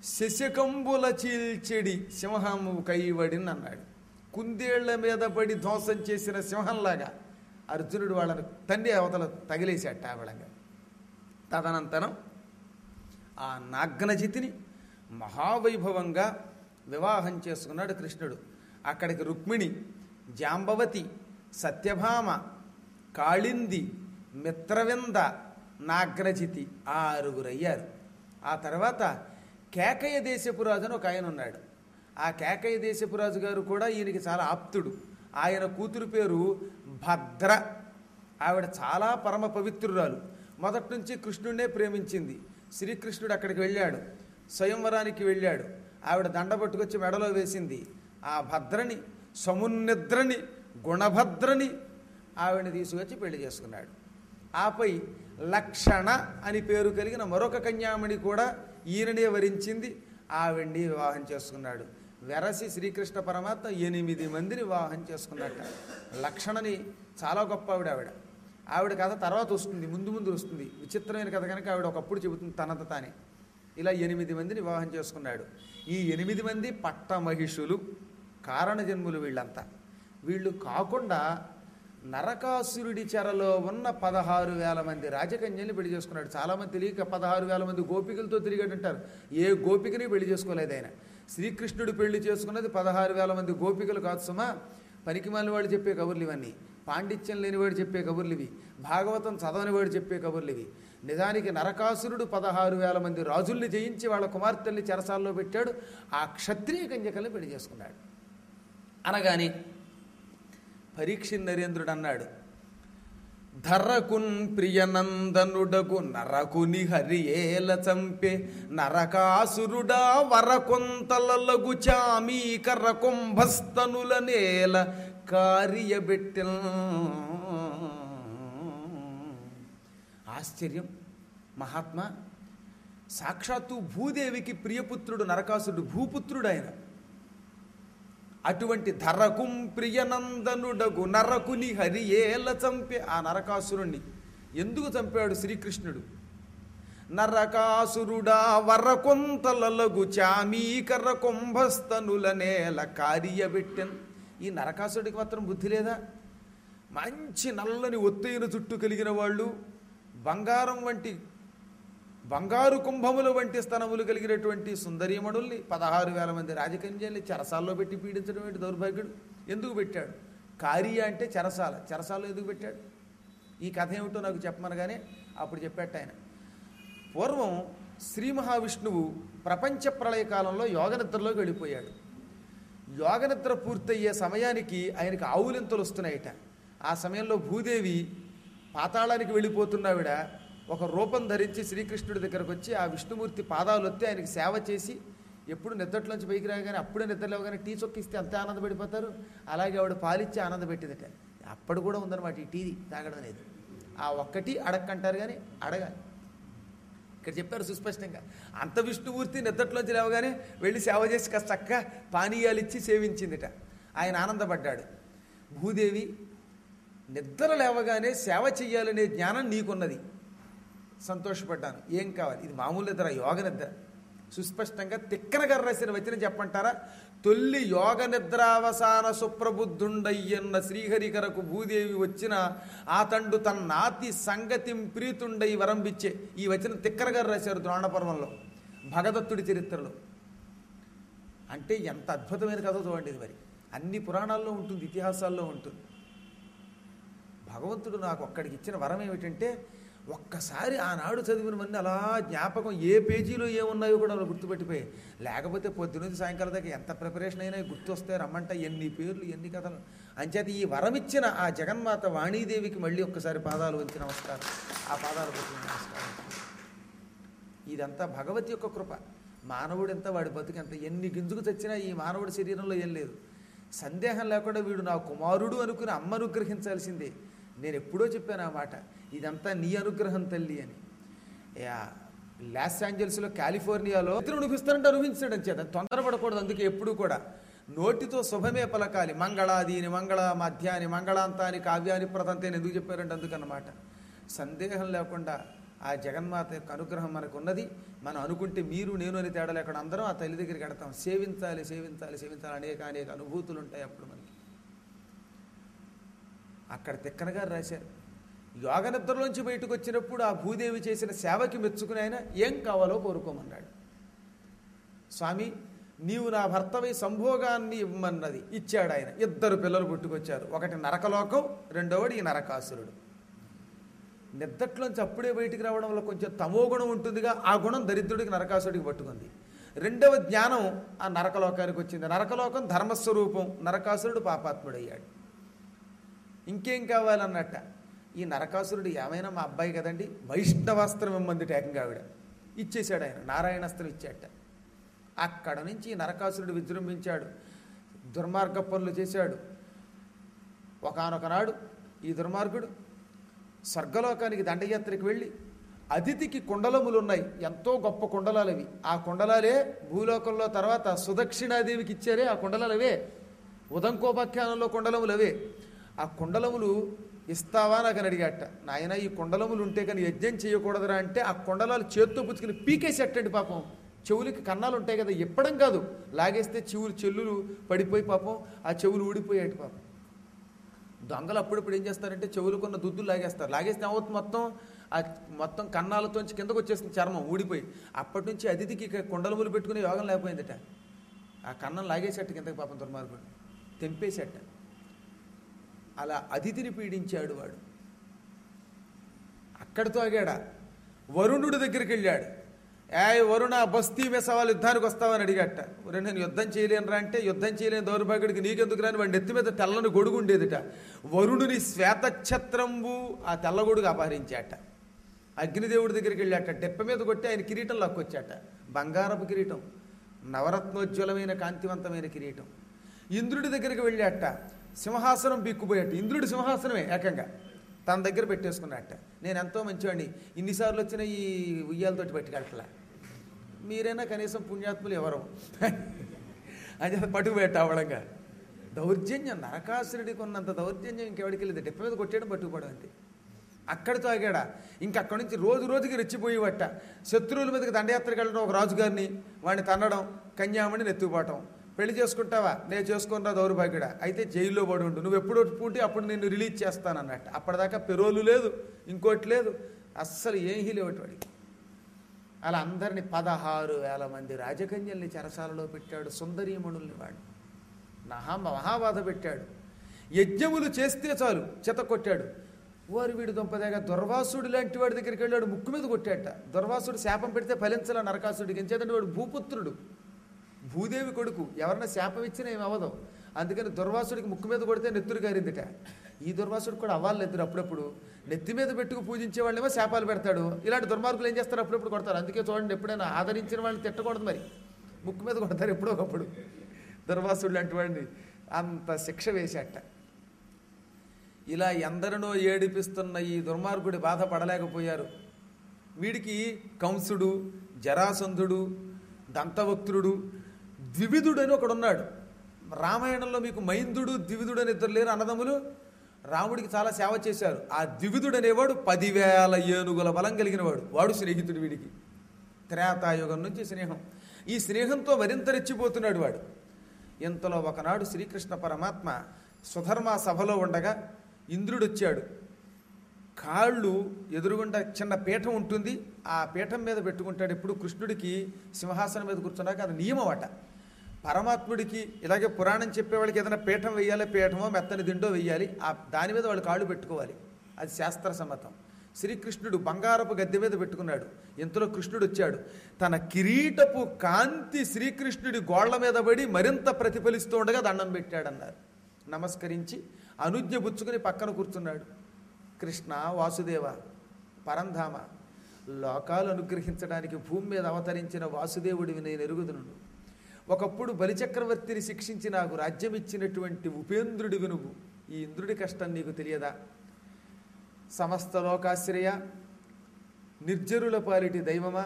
శశకంబుల చీల్చెడి సింహము కైవడిని అన్నాడు కుందేళ్ల మీద పడి ధ్వంసం చేసిన సింహంలాగా అర్జునుడు వాళ్ళను తండ్రి అవతల తగిలేశాట ఆవిడంగా తదనంతరం ఆ నాగ్నజితిని మహావైభవంగా వివాహం చేసుకున్నాడు కృష్ణుడు అక్కడికి రుక్మిణి జాంబవతి సత్యభామ కాళింది మిత్రవింద నాగ్నజితి ఆరుగురయ్యారు ఆ తర్వాత కేకయ్య దేశపురాజు అని ఒక ఆయన ఉన్నాడు ఆ కేకయ్య దేశపురాజు గారు కూడా ఈయనకి చాలా ఆప్తుడు ఆయన కూతురు పేరు భద్ర ఆవిడ చాలా పరమ పవిత్రురాలు మొదటి నుంచి కృష్ణుడినే ప్రేమించింది శ్రీకృష్ణుడు అక్కడికి వెళ్ళాడు స్వయంవరానికి వెళ్ళాడు ఆవిడ దండ పట్టుకొచ్చి మెడలో వేసింది ఆ భద్రని సమున్నిద్రని గుణభద్రని ఆవిడని తీసుకొచ్చి పెళ్లి చేసుకున్నాడు ఆపై లక్షణ అని పేరు కలిగిన మరొక కన్యామణి కూడా ఈయననే వరించింది ఆవిడ్ని వివాహం చేసుకున్నాడు వెరసి శ్రీకృష్ణ పరమాత్మ ఎనిమిది మందిని వివాహం చేసుకున్నట్ట లక్షణని చాలా గొప్ప ఆవిడ ఆవిడ ఆవిడ కథ తర్వాత వస్తుంది ముందు ముందు వస్తుంది విచిత్రమైన కథ కనుక ఆవిడ ఒకప్పుడు చెబుతుంది తనంత తానే ఇలా ఎనిమిది మందిని వివాహం చేసుకున్నాడు ఈ ఎనిమిది మంది పట్ట మహిషులు కారణజన్ములు వీళ్ళంతా వీళ్ళు కాకుండా నరకాసురుడి చెరలో ఉన్న పదహారు వేల మంది రాజకన్యల్ని పెళ్లి చేసుకున్నాడు చాలామంది తెలియక పదహారు వేల మంది గోపికలతో తిరిగాడంటారు ఏ గోపికని పెళ్లి చేసుకోలేదు ఆయన శ్రీకృష్ణుడు పెళ్లి చేసుకున్నది పదహారు వేల మంది గోపికలు కాదు సుమా పనికిమాలిన వాడు చెప్పే కబుర్లు ఇవన్నీ పాండిత్యం లేనివాడు చెప్పే కబుర్లు ఇవి భాగవతం చదవని వాడు చెప్పే కబుర్లు ఇవి నిజానికి నరకాసురుడు పదహారు వేల మంది రాజుల్ని జయించి వాళ్ళ కుమార్తెల్ని చెరసాల్లో పెట్టాడు ఆ క్షత్రియ కన్యకల్ని పెళ్లి చేసుకున్నాడు అనగాని పరీక్ష నరేంద్రుడు అన్నాడు ధర్రకున్ ప్రియనందనుడగు నరకుని హరియేల చంపే నరకాసురుడా వరకొంతలలగు చామీకర కుంభస్తనుల నేల కార్యబెట్టెల్ ఆశ్చర్యం మహాత్మా సాక్షాత్తు భూదేవికి ప్రియపుత్రుడు నరకాసురుడు భూపుత్రుడు ఆయన అటువంటి ధరకుం ప్రియనందనుడగు నరకుని హరియేల చంపే ఆ నరకాసురుణ్ణి ఎందుకు చంపాడు శ్రీకృష్ణుడు నరకాసురుడా వరకొంతలలగు చామీకర కుంభస్తనుల నేల కార్యబెట్టెన్ ఈ నరకాసురుడికి మాత్రం బుద్ధి లేదా మంచి నల్లని ఒత్తైన జుట్టు కలిగిన వాళ్ళు బంగారం వంటి బంగారు కుంభముల వంటి స్తనములు కలిగినటువంటి సుందరీమణుల్ని పదహారు వేల మంది రాజకన్యల్ని చెరసాల్లో పెట్టి పీడించడం ఏంటి దౌర్భాగ్యుడు ఎందుకు పెట్టాడు కారియ అంటే చెరసాల చెరసాల్లో ఎందుకు పెట్టాడు ఈ కథ ఏమిటో నాకు చెప్పమనగానే అప్పుడు చెప్పాట ఆయన పూర్వం శ్రీ మహావిష్ణువు ప్రపంచ ప్రళయ కాలంలో యోగనిద్రలోకి వెళ్ళిపోయాడు యోగనిద్ర పూర్తయ్యే సమయానికి ఆయనకి ఆవులింతలు వస్తున్నాయట ఆ సమయంలో భూదేవి పాతాళానికి వెళ్ళిపోతున్నావిడ ఒక రూపం ధరించి శ్రీకృష్ణుడి దగ్గరకు వచ్చి ఆ విష్ణుమూర్తి పాదాలు వచ్చి ఆయనకి సేవ చేసి ఎప్పుడు నిద్రట్లోంచి పైకి రాగానే అప్పుడే నిద్ర లేవగానే టీ చొక్కిస్తే అంతే ఆనందపడిపోతారు అలాగే ఆవిడ పాలిచ్చి ఆనందపెట్టిందట అప్పుడు కూడా ఉందన్నమాట ఈ టీ తాగడం అనేది ఆ ఒక్కటి అడక్కంటారు కానీ అడగాలి ఇక్కడ చెప్పారు సుస్పష్టంగా అంత విష్ణుమూర్తి నిద్రట్లోంచి లేవగానే వెళ్ళి సేవ చేసి కాస్త చక్కగా పానీయాలు ఇచ్చి సేవించిందిట ఆయన ఆనందపడ్డాడు భూదేవి నిద్ర లేవగానే సేవ చెయ్యాలనే జ్ఞానం నీకున్నది సంతోషపడ్డాను ఏం కావాలి ఇది మామూలు నిద్ర యోగ నిద్ర సుస్పష్టంగా తిక్కన గారు రాసిన వచనం చెప్పంటారా తొల్లి యోగ నిద్రావసాన సుప్రబుద్ధుండయ్యన్న శ్రీహరికరకు భూదేవి వచ్చిన ఆ తండు తన నాతి సంగతిం ప్రీతుండై వరంబిచ్చే ఈ వచనం తిక్కన గారు రాశారు ద్రోణపర్వంలో భగదత్తుడి చరిత్రలో అంటే ఎంత అద్భుతమైన కథ చూడండి ఇది మరి అన్ని పురాణాల్లో ఉంటుంది ఇతిహాసాల్లో ఉంటుంది భగవంతుడు నాకు ఒక్కడికి ఇచ్చిన వరం ఏమిటంటే ఒక్కసారి ఆనాడు చదివినవన్నీ అలా జ్ఞాపకం ఏ పేజీలో ఏమున్నాయో కూడా అలా గుర్తుపెట్టిపోయి లేకపోతే పొద్దునుంచి సాయంకాలం దాకా ఎంత ప్రిపరేషన్ అయినా గుర్తొస్తే రమ్మంట ఎన్ని పేర్లు ఎన్ని కథలు అంచేత ఈ వరం ఇచ్చిన ఆ జగన్మాత వాణీదేవికి మళ్ళీ ఒక్కసారి పాదాలు వంచి నమస్కారం ఆ పాదాలు పెట్టి నమస్కారం ఇదంతా భగవతి యొక్క కృప మానవుడు ఎంత వాడి బతుకు ఎంత ఎన్ని గింజుకు చచ్చినా ఈ మానవుడి శరీరంలో ఏం లేదు సందేహం లేకుండా వీడు నా కుమారుడు అనుకుని అమ్మ అనుగ్రహించాల్సిందే నేను ఎప్పుడో చెప్పాను ఆ మాట ఇదంతా నీ అనుగ్రహం తల్లి అని యా, లాస్ ఏంజల్స్లో కాలిఫోర్నియాలో ఇతరులు అనుభవిస్తానంటే అనుభవించడం చేత తొందరపడకూడదు అందుకే ఎప్పుడు కూడా నోటితో శుభమే పలకాలి మంగళాదీని మంగళ మధ్యాని మంగళాంతాని కావ్యాని ప్రతంతే అని ఎందుకు చెప్పారంటే అందుకన్నమాట సందేహం లేకుండా ఆ జగన్మాత యొక్క అనుగ్రహం మనకు ఉన్నది మనం అనుకుంటే మీరు నేను అని తేడా లేకుండా అందరం ఆ తల్లి దగ్గరికి వెడతాం సేవించాలి సేవించాలి సేవించాలి అనేక అనేక అనుభూతులు ఉంటాయి అప్పుడు మనకి అక్కడ తిక్కన గారు రాశారు యోగ నిద్రలోంచి బయటకు వచ్చినప్పుడు ఆ భూదేవి చేసిన సేవకి మెచ్చుకుని ఆయన ఏం కావాలో కోరుకోమన్నాడు స్వామి నీవు నా భర్తవై సంభోగాన్ని ఇవ్వమన్నది ఇచ్చాడు ఆయన ఇద్దరు పిల్లలు పుట్టుకొచ్చారు ఒకటి నరకలోకం రెండవది ఈ నరకాసురుడు నిద్దట్లోంచి అప్పుడే బయటికి రావడం వల్ల కొంచెం తమో గుణం ఉంటుందిగా ఆ గుణం దరిద్రుడికి నరకాసుడికి పట్టుకుంది రెండవ జ్ఞానం ఆ నరకలోకానికి వచ్చింది నరకలోకం ధర్మస్వరూపం నరకాసురుడు పాపాత్ముడయ్యాడు ఇంకేం కావాలన్నట్ట ఈ నరకాసురుడు ఏమైనా మా అబ్బాయి కదండి వైష్ణవాస్త్రం ఇమ్మంది ఏకంగా ఆవిడ ఇచ్చేశాడు ఆయన నారాయణాస్త్రం ఇచ్చాట అక్కడ నుంచి ఈ నరకాసురుడు విజృంభించాడు దుర్మార్గ పనులు చేశాడు ఒకనొకనాడు ఈ దుర్మార్గుడు స్వర్గలోకానికి దండయాత్రకు వెళ్ళి అతిథికి కుండలములు ఉన్నాయి ఎంతో గొప్ప కుండలాలు అవి ఆ కుండలాలే భూలోకంలో తర్వాత సుదక్షిణాదేవికి ఇచ్చారే ఆ కుండలాలు అవే ఉదంకోపాఖ్యానంలో కుండలములు అవే ఆ కుండలములు ఇస్తావా నాకు అని అడిగాట నాయన ఈ కుండలములు ఉంటే కానీ యజ్ఞం చేయకూడదురా అంటే ఆ కుండలాలు చేత్తో పుచ్చుకుని పీకేసేటండి పాపం చెవులకి కన్నాలు ఉంటాయి కదా ఇప్పడం కాదు లాగేస్తే చెవులు చెల్లులు పడిపోయి పాపం ఆ చెవులు ఊడిపోయాడు పాపం దొంగలు అప్పుడప్పుడు ఏం చేస్తారంటే చెవులకున్న దుద్దులు లాగేస్తారు లాగేస్తే ఏమవుతుంది మొత్తం ఆ మొత్తం కన్నాలతోంచి కిందకు వచ్చేస్తుంది చర్మం ఊడిపోయి అప్పటి నుంచి అతిథికి ఇక కుండలములు పెట్టుకునే యోగం లేకపోయిందట ఆ కన్నం లాగేసేట్టు కిందకి పాపం దుర్మార్గుడు తెంపేసేట అలా అతిథిని పీడించాడు వాడు అక్కడితో ఆగాడా వరుణుడి దగ్గరికి వెళ్ళాడు ఏ వరుణ బస్తీ మీద సవాలు యుద్ధానికి వస్తావని అడిగట ఒరే నేను యుద్ధం చేయలేనురా అంటే యుద్ధం చేయలేని దౌర్భాగ్యుడికి నీకెందుకు రాని వాడి నెత్తి మీద తెల్లని గొడుగు ఉండేదిట వరుణుని శ్వేతఛత్రంబు ఆ తెల్ల గొడుగు అపహరించాట అగ్నిదేవుడి దగ్గరికి వెళ్ళాట డెప్ప మీద కొట్టి ఆయన కిరీటం లాక్కొచ్చాట బంగారపు కిరీటం నవరత్నోజ్వలమైన కాంతివంతమైన కిరీటం ఇంద్రుడి దగ్గరికి వెళ్ళాట సింహాసనం బిక్కుపోయాట ఇంద్రుడి సింహాసనమే ఏకంగా తన దగ్గర పెట్టేసుకున్నట్ట నేను ఎంతో మంచివాడిని ఇన్నిసార్లు వచ్చిన ఈ ఉయ్యాలతోటి పట్టుకెళ్ళట్లా మీరైనా కనీసం పుణ్యాత్ములు ఎవరు అని చెప్పి పట్టుకుపోయాట అవడంగా దౌర్జన్యం నరకాసురుడికి ఉన్నంత దౌర్జన్యం ఇంకెవడికి లేదు డెప్ప మీద కొట్టేయడం పట్టుకుపోవడం అంతే అక్కడితో ఆగాడా ఇంక అక్కడి నుంచి రోజు రోజుకి రెచ్చిపోయేవట శత్రువుల మీదకి దండయాత్రకు వెళ్ళడం ఒక రాజుగారిని వాడిని తన్నడం కన్యామణిని ఎత్తుకుపోవటం పెళ్లి చేసుకుంటావా నేను చేసుకున్నా దౌర్భాగ్యుడా అయితే జైల్లో పడి ఉండు నువ్వు ఎప్పుడు పూటి అప్పుడు నిన్ను రిలీజ్ చేస్తానన్నట్టు అప్పటిదాకా పెరోలు లేదు ఇంకోటి లేదు అస్సలు ఏమీ లేవటి వాడికి అలా అందరిని పదహారు వేల మంది రాజకన్యల్ని చెరసాలలో పెట్టాడు సుందరీమణుల్ని వాడు మహా మహాబాధ పెట్టాడు యజ్ఞములు చేస్తే చాలు చెత కొట్టాడు వారు వీడు దుంపదేగా దుర్వాసుడు లాంటి వాడి దగ్గరికి వెళ్ళాడు ముక్కు మీద కొట్టాట దుర్వాసుడు శాపం పెడితే ఫలించాల నరకాసుడికి ఎంచేతంటే వాడు భూపుత్రుడు భూదేవి కొడుకు ఎవరన్నా శాపం ఇచ్చినా ఏమి అవ్వదు అందుకని దుర్వాసుడికి ముక్కు మీద కొడితే నెత్తురు గారిందిట ఈ దుర్వాసుడు కూడా అవ్వాలి నెత్తురు అప్పుడప్పుడు నెత్తి మీద పెట్టుకు పూజించే వాళ్ళేమో శాపాలు పెడతాడు ఇలాంటి దుర్మార్గులు ఏం చేస్తారు అప్పుడప్పుడు కొడతారు అందుకే చూడండి ఎప్పుడైనా ఆదరించిన వాళ్ళని తిట్టకూడదు మరి ముక్కు మీద కొడతారు ఎప్పుడో ఒకప్పుడు దుర్వాసుడు లాంటి వాడిని అంత శిక్ష వేసేట ఇలా ఎందరినో ఏడిపిస్తున్న ఈ దుర్మార్గుడి బాధపడలేకపోయారు వీడికి కంసుడు జరాసంధుడు దంతవక్తుడు ద్వివిధుడు అని ఒకడున్నాడు రామాయణంలో మీకు మైందుడు ద్వివిధుడు అని ఇద్దరు లేరు అన్నదమ్ములు రాముడికి చాలా సేవ చేశారు ఆ ద్వివిధుడు అనేవాడు పదివేల ఏనుగుల బలం కలిగిన వాడు వాడు స్నేహితుడు వీడికి త్రేతాయుగం నుంచి స్నేహం ఈ స్నేహంతో మరింత రెచ్చిపోతున్నాడు వాడు ఇంతలో ఒకనాడు శ్రీకృష్ణ పరమాత్మ సుధర్మ సభలో ఉండగా ఇంద్రుడు వచ్చాడు కాళ్ళు ఎదురుగుండా చిన్న పీఠం ఉంటుంది ఆ పీఠం మీద పెట్టుకుంటాడు ఎప్పుడు కృష్ణుడికి సింహాసనం మీద కూర్చున్నాక అది నియమం అట పరమాత్ముడికి ఇలాగే పురాణం చెప్పేవాళ్ళకి ఏదైనా పీఠం వెయ్యాలి పీఠమో మెత్తని దిండో వెయ్యాలి ఆ దాని మీద వాళ్ళు కాళ్ళు పెట్టుకోవాలి అది శాస్త్ర సమ్మతం శ్రీకృష్ణుడు బంగారపు గద్దె మీద పెట్టుకున్నాడు ఇంతలో కృష్ణుడు వచ్చాడు తన కిరీటపు కాంతి శ్రీకృష్ణుడి గోళ్ల మీద పడి మరింత ప్రతిఫలిస్తూ ఉండగా దండం పెట్టాడన్నారు నమస్కరించి అనుజ్ఞ పుచ్చుకుని పక్కన కూర్చున్నాడు కృష్ణ వాసుదేవ పరంధామ లోకాలు అనుగ్రహించడానికి భూమి మీద అవతరించిన వాసుదేవుడివి నేను ఎరుగుదును ఒకప్పుడు బలిచక్రవర్తిని శిక్షించి నాకు రాజ్యం ఇచ్చినటువంటి ఉపేంద్రుడివి నువ్వు ఈ ఇంద్రుడి కష్టం నీకు తెలియదా సమస్త లోకాశ్రయ నిర్జరుల పాలిటి దైవమా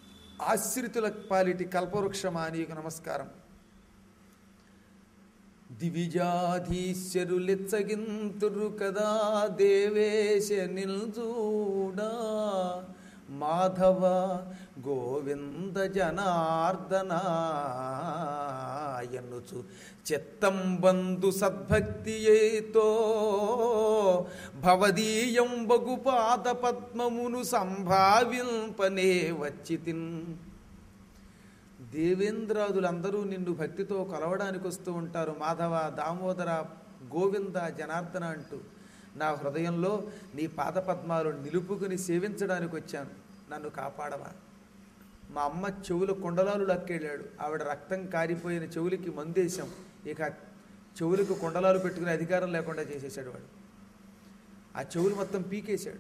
ఆశ్రితుల పాలిటి కల్పవృక్షమా నీకు నమస్కారం దివిజాధీశ్వరులెచ్చగింతురు కదా దేవేశ నిల్జూడా మాధవ గోవింద జనార్దన ఎన్నుచు చిత్తం బంధు సద్భక్తి ఏతో భవదీయం బగు పాద పద్మమును సంభావింపనే వచ్చి తిన్ దేవేంద్రాదులందరూ నిన్ను భక్తితో కొలవడానికి వస్తూ ఉంటారు మాధవ దామోదర గోవింద జనార్దన అంటూ నా హృదయంలో నీ పాదపద్మాలు నిలుపుకుని సేవించడానికి వచ్చాను నన్ను కాపాడవా మా అమ్మ చెవుల కుండలాలు లక్కెళ్ళాడు ఆవిడ రక్తం కారిపోయిన చెవులకి మందేశాం ఇక చెవులకు కుండలాలు పెట్టుకునే అధికారం లేకుండా చేసేసాడు వాడు ఆ చెవులు మొత్తం పీకేశాడు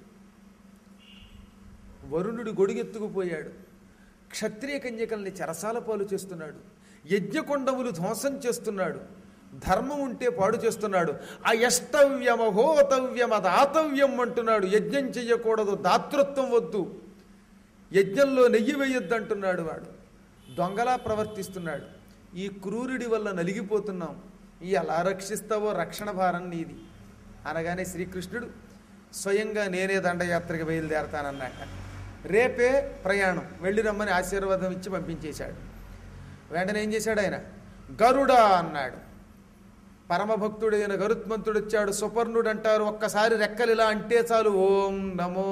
వరుణుడు గొడుగెత్తుకుపోయాడు క్షత్రియ కన్యకల్ని చెరసాల పాలు చేస్తున్నాడు యజ్ఞకొండములు ధ్వంసం చేస్తున్నాడు ధర్మం ఉంటే పాడు చేస్తున్నాడు అయష్టవ్యమహోతవ్యం అదాతవ్యం అంటున్నాడు యజ్ఞం చెయ్యకూడదు దాతృత్వం వద్దు యజ్ఞంలో నెయ్యి వేయొద్దు అంటున్నాడు వాడు దొంగలా ప్రవర్తిస్తున్నాడు ఈ క్రూరుడి వల్ల నలిగిపోతున్నాం ఈ ఎలా రక్షిస్తావో రక్షణ భారం నీది అనగానే శ్రీకృష్ణుడు స్వయంగా నేనే దండయాత్రకి బయలుదేరతానన్నట్ట రేపే ప్రయాణం వెళ్ళి రమ్మని ఆశీర్వాదం ఇచ్చి పంపించేశాడు వెంటనే ఏం చేశాడు ఆయన గరుడా అన్నాడు పరమభక్తుడైన గరుత్మంతుడు వచ్చాడు సుపర్ణుడు అంటారు ఒక్కసారి రెక్కలు ఇలా అంటే చాలు ఓం నమో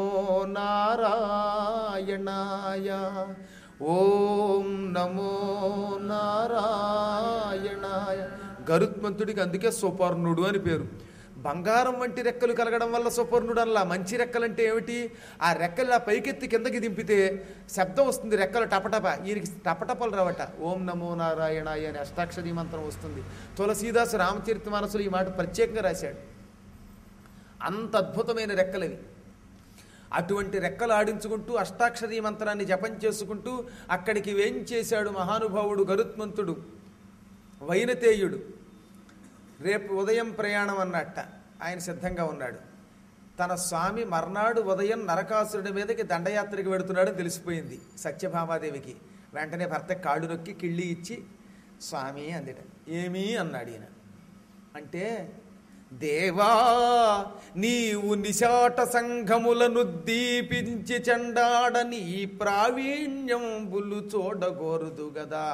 నారాయణాయ ఓం నమో నారాయణాయ గరుత్మంతుడికి అందుకే సుపర్ణుడు అని పేరు బంగారం వంటి రెక్కలు కలగడం వల్ల సుపర్ణుడు అలా మంచి రెక్కలంటే ఏమిటి ఆ రెక్కలు ఇలా పైకెత్తి కిందకి దింపితే శబ్దం వస్తుంది రెక్కలు టపటప ఈయనకి టపటపలు రావట ఓం నమో నారాయణాయ అని అష్టాక్షరీ మంత్రం వస్తుంది తులసీదాసు రామచరిత మనసులు ఈ మాట ప్రత్యేకంగా రాశాడు అంత అద్భుతమైన రెక్కలవి అటువంటి రెక్కలు ఆడించుకుంటూ అష్టాక్షరీ మంత్రాన్ని జపం చేసుకుంటూ అక్కడికి వేంచేశాడు మహానుభావుడు గరుత్మంతుడు వైనతేయుడు రేపు ఉదయం ప్రయాణం అన్నట్ట ఆయన సిద్ధంగా ఉన్నాడు తన స్వామి మర్నాడు ఉదయం నరకాసురుడి మీదకి దండయాత్రకి వెడుతున్నాడని తెలిసిపోయింది సత్యభామాదేవికి వెంటనే భర్త కాళ్ళు నొక్కి కిళ్ళి ఇచ్చి స్వామి అందిట ఏమీ అన్నాడు ఈయన అంటే దేవా నీవు నిశాట సంఘములను దీపించి చెండాడ నీ ప్రావీణ్యంబులు చూడగోరుదు గదా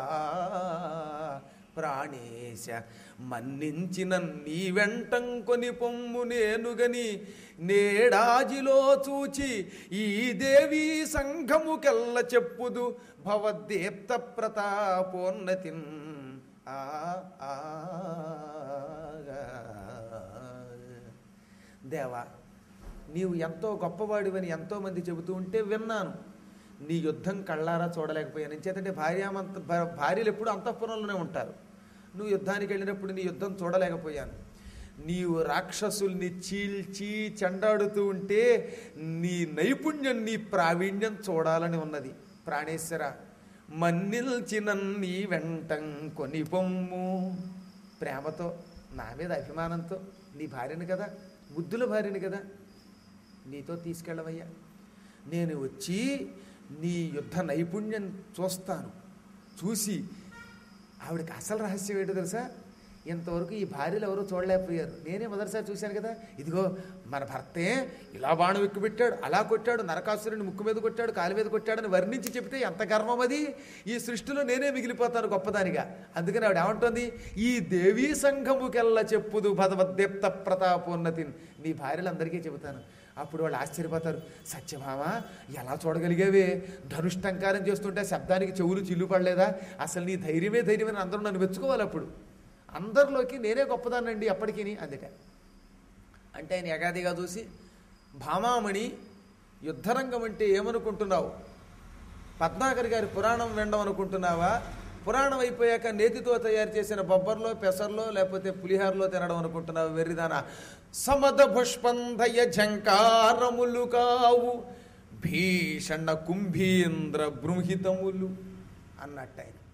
ప్రాణేశ మన్నించిన నీ వెంటం కొని పొమ్ము నేనుగని నేడాజిలో చూచి ఈ దేవి సంఘముకెల్ల చెప్పుదు భవద్దీప్త ప్రతాపోన్నతిన్ ఆ ఆ దేవా నీవు ఎంతో గొప్పవాడివని ఎంతోమంది చెబుతూ ఉంటే విన్నాను నీ యుద్ధం కళ్ళారా చూడలేకపోయాను ఎంచేతంటే భార్యామంత భా- భార్యలు ఎప్పుడు అంతఃపురంలోనే ఉంటారు నువ్వు యుద్ధానికి వెళ్ళినప్పుడు నీ యుద్ధం చూడలేకపోయాను నీవు రాక్షసుల్ని చీల్చి చెండాడుతూ ఉంటే నీ నైపుణ్యం నీ ప్రావీణ్యం చూడాలని ఉన్నది ప్రాణేశ్వర మన్నిల్చిన నీ వెంటం కొని పొమ్ము ప్రేమతో నా మీద అభిమానంతో నీ భార్యని కదా ముద్దుల భార్యని కదా నీతో తీసుకెళ్ళవయ్యా నేను వచ్చి నీ యుద్ధ నైపుణ్యం చూస్తాను చూసి ఆవిడకి అసలు రహస్యం ఏంటో తెలుసా ఇంతవరకు ఈ భార్యలు ఎవరో చూడలేకపోయారు నేనే మొదటిసారి చూశాను కదా ఇదిగో మన భర్తే ఇలా బాణం ఎక్కువ పెట్టాడు అలా కొట్టాడు నరకాసురుని ముక్కు మీద కొట్టాడు కాలు మీద కొట్టాడని వర్ణించి చెప్తే ఎంత గర్వం అది ఈ సృష్టిలో నేనే మిగిలిపోతాను గొప్పదానిగా అందుకని ఆవిడ ఏమంటోంది ఈ దేవీ సంఘముకెల్లా చెప్పుదు భగవద్దీప్త ప్రతాపోన్నతి నీ భార్యలందరికీ చెబుతాను అప్పుడు వాళ్ళు ఆశ్చర్యపోతారు సత్యభామ ఎలా చూడగలిగేవే ధనుష్టంకారం చేస్తుంటే శబ్దానికి చెవులు చిల్లు పడలేదా అసలు నీ ధైర్యమే ధైర్యమని అందరూ నన్ను మెచ్చుకోవాలి అప్పుడు అందరిలోకి నేనే గొప్పదానండి అప్పటికి అందుట అంటే ఆయన యగాదిగా చూసి భామామణి యుద్ధరంగం అంటే ఏమనుకుంటున్నావు పద్మాకర్ గారి పురాణం వినడం అనుకుంటున్నావా పురాణం అయిపోయాక నేతితో తయారు చేసిన బొబ్బర్లో పెసర్లో లేకపోతే పులిహారలో తినడం అనుకుంటున్నావు వెర్రిదానా సమద పుష్పంధయ ఝంకారములు కావు భీషణ కుంభీంద్ర బృంహితములు అన్నట్టు ఆయన